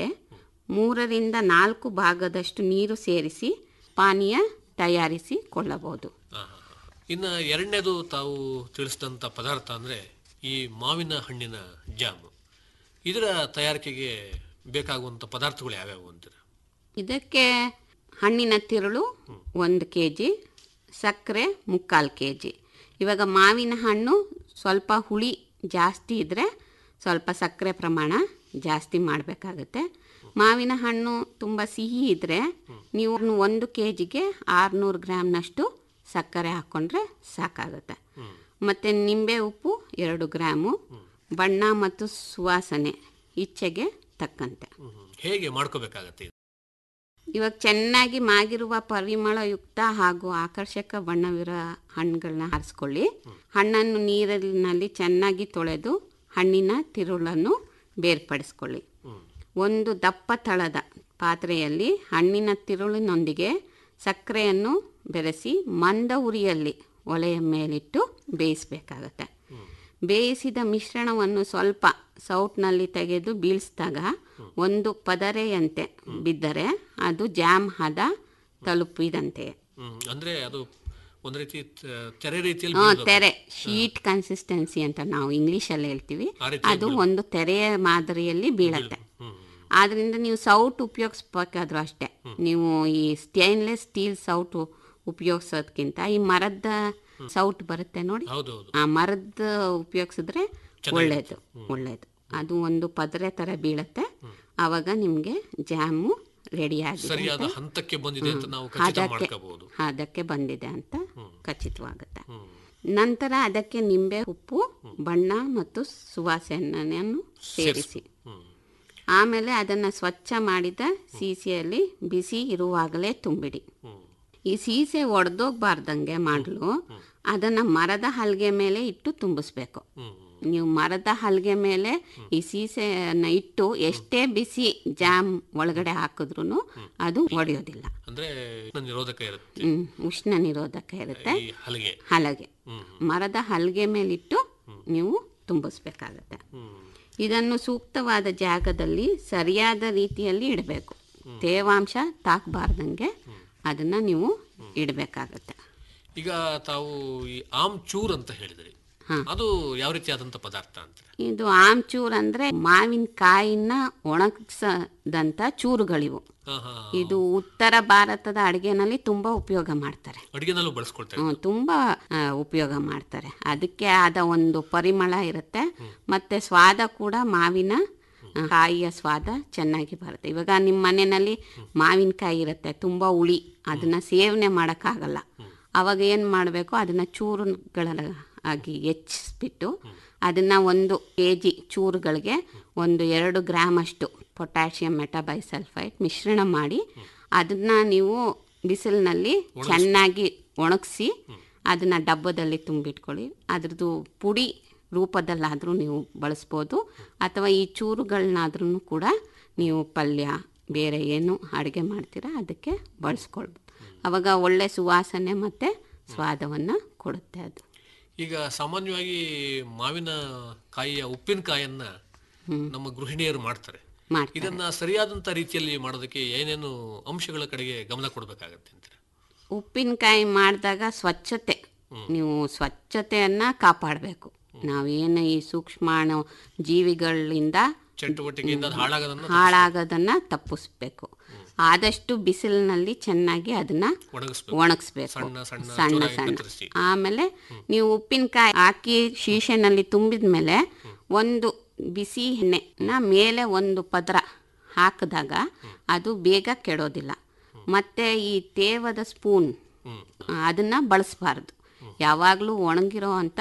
ಮೂರರಿಂದ ನಾಲ್ಕು ಭಾಗದಷ್ಟು ನೀರು ಸೇರಿಸಿ ಪಾನೀಯ ತಯಾರಿಸಿ ಕೊಳ್ಳಬಹುದು ಹಾ, ಹಾ, ಹಾ. ಇನ್ನ ಎರಡನೇದು ತಾವು ತಿಳಿಸಿದಂತ ಪದಾರ್ಥ ಅಂದ್ರೆ ಈ ಮಾವಿನ ಹಣ್ಣಿನ ಜಾಮು ಇದರ ತಯಾರಿಕೆಗೆ ಬೇಕಾಗುವಂತ ಪದಾರ್ಥಗಳು ಯಾವ್ಯಾವು ಅಂತೀರ ಇದಕ್ಕೆ ಹಣ್ಣಿನ ತಿರುಳು ಒಂದು ಕೆ ಜಿ ಸಕ್ಕರೆ ಮುಕ್ಕಾಲು ಕೆ ಜಿ ಇವಾಗ ಮಾವಿನ ಹಣ್ಣು ಸ್ವಲ್ಪ ಹುಳಿ ಜಾಸ್ತಿ ಇದ್ದರೆ ಸ್ವಲ್ಪ ಸಕ್ಕರೆ ಪ್ರಮಾಣ ಜಾಸ್ತಿ ಮಾಡಬೇಕಾಗುತ್ತೆ ಮಾವಿನ ಹಣ್ಣು ತುಂಬ ಸಿಹಿ ಇದ್ದರೆ ನೀವು ಒಂದು ಕೆ ಜಿಗೆ ಆರುನೂರು ಗ್ರಾಮ್ನಷ್ಟು ಸಕ್ಕರೆ ಹಾಕ್ಕೊಂಡ್ರೆ ಸಾಕಾಗುತ್ತೆ ಮತ್ತು ನಿಂಬೆ ಉಪ್ಪು ಎರಡು ಗ್ರಾಮು ಬಣ್ಣ ಮತ್ತು ಸುವಾಸನೆ ಇಚ್ಛೆಗೆ ತಕ್ಕಂತೆ ಹ್ಮ್. ಹೇಗೆ ಮಾಡ್ಕೋಬೇಕಾಗತ್ತೆ ಇದು? ಇವಾಗ ಚೆನ್ನಾಗಿ ಮಾಗಿರುವ ಪರಿಮಳಯುಕ್ತ ಹಾಗೂ ಆಕರ್ಷಕ ಬಣ್ಣವಿರೋ ಹಣ್ಣುಗಳನ್ನ ಆರಿಸ್ಕೊಳ್ಳಿ ಹಣ್ಣನ್ನು ನೀರಿನಲ್ಲಿ ಚೆನ್ನಾಗಿ ತೊಳೆದು ಹಣ್ಣಿನ ತಿರುಳನ್ನು ಬೇರ್ಪಡಿಸ್ಕೊಳ್ಳಿ ಒಂದು ದಪ್ಪ ತಳದ ಪಾತ್ರೆಯಲ್ಲಿ ಹಣ್ಣಿನ ತಿರುಳಿನೊಂದಿಗೆ ಸಕ್ಕರೆಯನ್ನು ಬೆರೆಸಿ ಮಂದ ಉರಿಯಲ್ಲಿ ಒಲೆಯ ಮೇಲಿಟ್ಟು ಬೇಯಿಸಬೇಕಾಗತ್ತೆ ಬೇಯಿಸಿದ ಮಿಶ್ರಣವನ್ನು ಸ್ವಲ್ಪ ಸೌಟ್ನಲ್ಲಿ ತೆಗೆದು ಬೀಳಿಸಿದಾಗ ಒಂದು ಪದರೆಯಂತೆ ಬಿದ್ದರೆ ಅದು ಜಾಮ್ ಹದ ತಲುಪಿದಂತೆ ಹ್ಮ್. ಅಂದ್ರೆ ಅದು ಒಂದ್ ರೀತಿ ತ- ತೆರೆ ರೀತಿಯಲ್ಲಿ ಹ್ಮ್, ಬೀಳ್ಬೇಕು. ತೆರೆ ಶೀಟ್ ಕನ್ಸಿಸ್ಟೆನ್ಸಿ ಅಂತ ನಾವು ಇಂಗ್ಲಿಷಲ್ಲಿ ಹೇಳ್ತೀವಿ ಆ ರೀತಿ ಅದು ಒಂದು ತೆರೆಯ ಮಾದರಿಯಲ್ಲಿ ಬೀಳತ್ತೆ ಆದ್ರಿಂದ ನೀವು ಸೌಟ್ ಉಪಯೋಗಿಸ್ಬೇಕಾದ್ರೂ ಅಷ್ಟೇ ನೀವು ಈ ಸ್ಟೇನ್ಲೆಸ್ ಸ್ಟೀಲ್ ಸೌಟು ಉಪಯೋಗಿಸೋದ್ಕಿಂತ ಈ ಮರದ ಸೌಟ್ ಬರುತ್ತೆ ನೋಡಿ ಹೌದೌದು ಆ ಮರದ ಉಪಯೋಗಿಸಿದ್ರೆ ಒಳ್ಳೇದು ಒಳ್ಳೇದು ಅದು ಒಂದು ಪದರೆ ತರ ಬೀಳತ್ತೆ ಆವಾಗ ನಿಮ್ಗೆ ಜಾಮು ರೆಡಿ ಆಗಿದೆ ಸರಿಯಾದ ಹಂತಕ್ಕೆ ಬಂದಿದೆ ಅಂತ ನಾವು ಖಚಿತ ಅದಕ್ಕೆ ಮಾಡ್ಕೋಬಹುದು ಅದಕ್ಕೆ ಬಂದಿದೆ ಅಂತ ಖಚಿತವಾಗುತ್ತೆ ನಂತರ ಅದಕ್ಕೆ ನಿಂಬೆ ಉಪ್ಪು ಬಣ್ಣ ಮತ್ತು ಸುವಾಸನೆಯನ್ನು ಸೇರಿಸಿ ಆಮೇಲೆ ಅದನ್ನು ಸ್ವಚ್ಛ ಮಾಡಿದ ಸೀಸೆಯಲ್ಲಿ ಬಿಸಿ ಇರುವಾಗಲೇ ತುಂಬಿಡಿ ಈ ಸೀಸೆ ಒಡೆದೋಗ್ಬಾರ್ದಂಗೆ ಮಾಡಲು ಅದನ್ನು ಮರದ ಹಲ್ಗೆ ಮೇಲೆ ಇಟ್ಟು ತುಂಬಿಸ್ಬೇಕು ನೀವು ಮರದ ಹಲ್ಗೆ ಮೇಲೆ ಈ ಸೀಸೆಯನ್ನು ಇಟ್ಟು ಎಷ್ಟೇ ಬಿಸಿ ಜಾಮ್ ಒಳಗಡೆ ಹಾಕಿದ್ರು ಅದು ಒಡೆಯೋದಿಲ್ಲ ಅಂದ್ರೆ ನಿರೋಧಕ ಇರುತ್ತೆ ಹ್ಮ್, ಉಷ್ಣ ನಿರೋಧಕ ಇರುತ್ತೆ ಈ ಹಲಗೆ ಹಲಗೆ ಮರದ ಹಲಗೆ ಮೇಲಿಟ್ಟು ನೀವು ತುಂಬಿಸ್ಬೇಕಾಗತ್ತೆ ಇದನ್ನು ಸೂಕ್ತವಾದ ಜಾಗದಲ್ಲಿ ಸರಿಯಾದ ರೀತಿಯಲ್ಲಿ ಇಡಬೇಕು ತೇವಾಂಶ ತಾಕಬಾರ್ದಂಗೆ ಅದನ್ನ ನೀವು ಇಡಬೇಕಾಗತ್ತೆ ಈಗ ತಾವು ಈ ಆಮ್ ಚೂರ್ ಅಂತ ಹೇಳಿದ್ರಿ ಅದು ಯಾವ ರೀತಿಯಾದಂತ ಪದಾರ್ಥ ಅಂತ ಇದು ಆಮ್ಚೂರ್ ಅಂದ್ರೆ ಮಾವಿನಕಾಯಿನ ಒಣಗಿಸದಂತ ಚೂರುಗಳಿವು ಇದು ಉತ್ತರ ಭಾರತದ ಅಡುಗೆನಲ್ಲಿ ತುಂಬಾ ಉಪಯೋಗ ಮಾಡ್ತಾರೆ ಅಡಿಗೆನಲ್ಲೂ ಬಳಸ್ಕೊಳ್ತಾರೆ ಹ್ಮ್, ತುಂಬಾ ಆ, ಉಪಯೋಗ ಮಾಡ್ತಾರೆ ಅದಕ್ಕೆ ಆದ ಒಂದು ಪರಿಮಳ ಇರುತ್ತೆ ಮತ್ತೆ ಸ್ವಾದ ಕೂಡ ಮಾವಿನ ಆ, ಕಾಯಿಯ ಸ್ವಾದ ಚೆನ್ನಾಗಿ ಬರುತ್ತೆ ಇವಾಗ ನಿಮ್ಮ ಮನೆಯಲ್ಲಿ ಮಾವಿನಕಾಯಿ ಇರುತ್ತೆ ತುಂಬಾ ಹುಳಿ ಅದನ್ನ ಸೇವನೆ ಮಾಡೋಕ್ಕಾಗಲ್ಲ ಅವಾಗ ಏನು ಮಾಡಬೇಕು ಅದನ್ನ ಚೂರುಗಳ ಆಗಿ ಹೆಚ್ಚಿಸ್ಬಿಟ್ಟು ಅದನ್ನ ಒಂದು ಕೆ ಜಿ ಚೂರುಗಳಿಗೆ ಒಂದು ಎರಡು ಗ್ರಾಮ್ ಅಷ್ಟು ಪೊಟ್ಯಾಷಿಯಂ ಮೆಟಾಬೈಸಲ್ಫೈಡ್ ಮಿಶ್ರಣ ಮಾಡಿ ಅದನ್ನ ನೀವು ಬಿಸಿಲಿನಲ್ಲಿ ಚೆನ್ನಾಗಿ ಒಣಗಿಸಿ ಅದನ್ನ ಡಬ್ಬದಲ್ಲಿ ತುಂಬಿಟ್ಕೊಳ್ಳಿ ಅದ್ರದ್ದು ಪುಡಿ ರೂಪದಲ್ಲಾದರೂ ನೀವು ಬಳಸ್ಬೋದು ಅಥವಾ ಈ ಚೂರುಗಳನ್ನಾದ್ರೂ ಕೂಡ ನೀವು ಪಲ್ಯ ಬೇರೆ ಏನು ಅಡುಗೆ ಮಾಡ್ತೀರಾ ಅದಕ್ಕೆ ಬಳಸ್ಕೊಳ್ಬೋದು ಅವಾಗ ಒಳ್ಳೆ ಸುವಾಸನೆ ಮತ್ತು ಸ್ವಾದವನ್ನು ಕೊಡುತ್ತೆ ಅದು ಈಗ ಸಾಮಾನ್ಯವಾಗಿ ಮಾವಿನ ಕಾಯಿಯ ಉಪ್ಪಿನಕಾಯನ್ನ ನಮ್ಮ ಗೃಹಿಣಿಯರು ಮಾಡ್ತಾರೆ ಮಾಡ್ತಾರೆ. ಇದನ್ನ ಸರಿಯಾದಂತ ರೀತಿಯಲ್ಲಿ ಮಾಡೋದಕ್ಕೆ ಏನೇನು ಅಂಶಗಳ ಕಡೆಗೆ ಗಮನ ಕೊಡಬೇಕಾಗತ್ತೆ ಅಂತೀರ ಉಪ್ಪಿನಕಾಯಿ ಮಾಡಿದಾಗ ಸ್ವಚ್ಛತೆ ನೀವು ಸ್ವಚ್ಛತೆಯನ್ನ ಕಾಪಾಡಬೇಕು ನಾವೇನು ಈ ಸೂಕ್ಷ್ಮಾಣು ಜೀವಿಗಳಿಂದ ಚಟುವಟಿಕೆಯಿಂದ ಅದು ಹಾಳಾಗೋದನ್ನ ಹಾಳಾಗೋದನ್ನ ತಪ್ಪಿಸ್ಬೇಕು ಆದಷ್ಟು ಬಿಸಿಲಿನಲ್ಲಿ ಚೆನ್ನಾಗಿ ಅದನ್ನ ಒಣಗಿಸ್ಬೇಕು ಒಣಗಿಸ್ಬೇಕು ಸಣ್ಣ ಸಣ್ಣ ಸಣ್ಣ ಚೂರಾಗಿ ಸಣ್ಣ ಕತ್ತರಿಸಿ. ಆಮೇಲೆ ನೀವು ಉಪ್ಪಿನಕಾಯಿ ಹಾಕಿ ಶೀಶೆನಲ್ಲಿ ತುಂಬಿದ ಮೇಲೆ ಒಂದು ಬಿಸಿ ಎಣ್ಣೆನ ಮೇಲೆ ಒಂದು ಪದರ ಹಾಕಿದಾಗ ಅದು ಬೇಗ ಕೆಡೋದಿಲ್ಲ ಮತ್ತೆ ಈ ತೇವದ ಸ್ಪೂನ್ ಅದನ್ನ ಬಳಸಬಾರ್ದು ಯಾವಾಗಲೂ ಒಣಗಿರೋ ಅಂಥ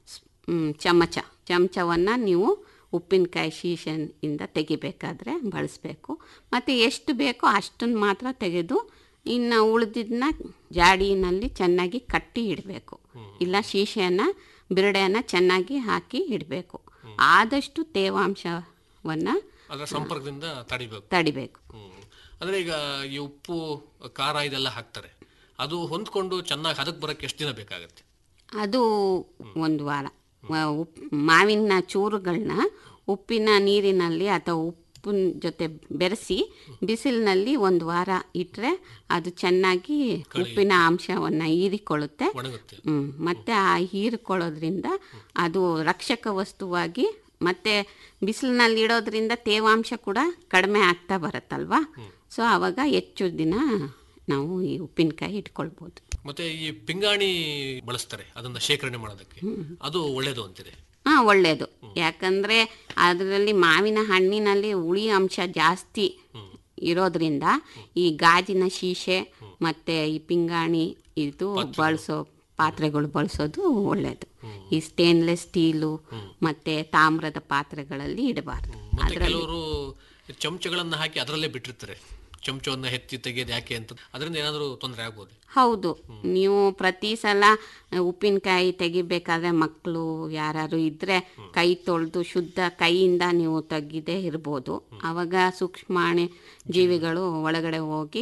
ಚಮಚ ಚಮಚವನ್ನು ನೀವು ಉಪ್ಪಿನಕಾಯಿ ಶೀಶೆಯಿಂದ ತೆಗಿಬೇಕಾದ್ರೆ ಬಳಸಬೇಕು ಮತ್ತು ಎಷ್ಟು ಬೇಕೋ ಅಷ್ಟನ್ನು ಮಾತ್ರ ತೆಗೆದು ಇನ್ನು ಉಳಿದಿದ್ದನ್ನ ಜಾಡಿನಲ್ಲಿ ಚೆನ್ನಾಗಿ ಕಟ್ಟಿ ಇಡಬೇಕು ಇಲ್ಲ ಶೀಶೆಯನ್ನು ಬಿರಡೆಯನ್ನು ಚೆನ್ನಾಗಿ ಹಾಕಿ ಇಡಬೇಕು ಆದಷ್ಟು ತೇವಾಂಶವನ್ನು ಅದರ ಸಂಪರ್ಕದಿಂದ ತಡಿಬೇಕು ತಡಿಬೇಕು ಹ್ಮ್. ಅಂದ್ರೆ ಈಗ ಈ ಉಪ್ಪು ಖಾರ ಇದೆಲ್ಲ ಹಾಕ್ತಾರೆ ಅದು ಹೊಂದ್ಕೊಂಡು ಚೆನ್ನಾಗಿ ಹದಕ್ಕೆ ಬರಕ್ಕೆ ಎಷ್ಟು ದಿನ ಬೇಕಾಗತ್ತೆ ಅದು ಒಂದು ವಾರ ವ- ಉಪ್ ಮಾವಿನ ಚೂರುಗಳನ್ನ ಉಪ್ಪಿನ ನೀರಿನಲ್ಲಿ ಅಥವಾ ಉಪ್ಪಿನ ಜೊತೆ ಬೆರೆಸಿ ಬಿಸಿಲಿನಲ್ಲಿ ಒಂದು ವಾರ ಇಟ್ಟರೆ ಅದು ಚೆನ್ನಾಗಿ ಉಪ್ಪಿನ ಅಂಶವನ್ನು ಹೀರಿಕೊಳ್ಳುತ್ತೆ ಒಣಗುತ್ತೆ ಹ್ಮ್. ಮತ್ತೆ ಆ ಹೀರಿಕೊಳ್ಳೋದ್ರಿಂದ ಅದು ರಕ್ಷಕ ವಸ್ತುವಾಗಿ ಮತ್ತೆ ಬಿಸಿಲಿನಲ್ಲಿ ಇಡೋದ್ರಿಂದ ತೇವಾಂಶ ಕೂಡ ಕಡಿಮೆ ಆಗ್ತಾ ಬರುತ್ತಲ್ವಾ ಸೊ ಆವಾಗ ಹೆಚ್ಚು ದಿನ ನಾವು ಈ ಉಪ್ಪಿನಕಾಯಿ ಇಟ್ಕೊಳ್ಬೋದು ಮತ್ತೆ ಈ ಪಿಂಗಾಣಿ ಬಳಸ್ತಾರೆ ಅದನ್ನ ಶೇಖರಣೆ ಮಾಡೋದಕ್ಕೆ ಅದು ಒಳ್ಳೇದು ಅಂತೀರಿ ಹಾ ಒಳ್ಳೆಯದು ಯಾಕಂದ್ರೆ ಅದರಲ್ಲಿ ಮಾವಿನ ಹಣ್ಣಿನಲ್ಲಿ ಹುಳಿ ಅಂಶ ಜಾಸ್ತಿ ಇರೋದ್ರಿಂದ ಈ ಗಾಜಿನ ಶೀಶೆ ಮತ್ತೆ ಈ ಪಿಂಗಾಣಿ ಇದು ಬಳಸೋ ಪಾತ್ರೆಗಳು ಬಳಸೋದು ಒಳ್ಳೆಯದು ಈ ಸ್ಟೇನ್ಲೆಸ್ ಸ್ಟೀಲು ಮತ್ತೆ ತಾಮ್ರದ ಪಾತ್ರೆಗಳಲ್ಲಿ ಇಡಬಾರ್ದು ಮತ್ತೆ ಕೆಲವರು ಚಮಚಗಳನ್ನ ಹಾಕಿ ಅದರಲ್ಲೇ ಬಿಟ್ಟಿರ್ತಾರೆ ಚಮಚವನ್ನ ಎತ್ತಿ ತೆಗೆಯೋದು ಯಾಕೆ ಅಂತ ಅದರಿಂದ ಏನಾದರೂ ತೊಂದರೆ ಆಗ್ಬೋದು ಹೌದು ನೀವು ಪ್ರತಿ ಸಲ ಉಪ್ಪಿನಕಾಯಿ ತೆಗಿಬೇಕಾದ್ರೆ ಮಕ್ಕಳು ಯಾರು ಇದ್ರೆ ಕೈ ತೊಳೆದು ಶುದ್ಧ ಕೈಯಿಂದ ನೀವು ತೆಗಿದೇ ಇರ್ಬೋದು ಅವಾಗ ಸೂಕ್ಷ್ಮಾಣು ಜೀವಿಗಳು ಒಳಗಡೆ ಹೋಗಿ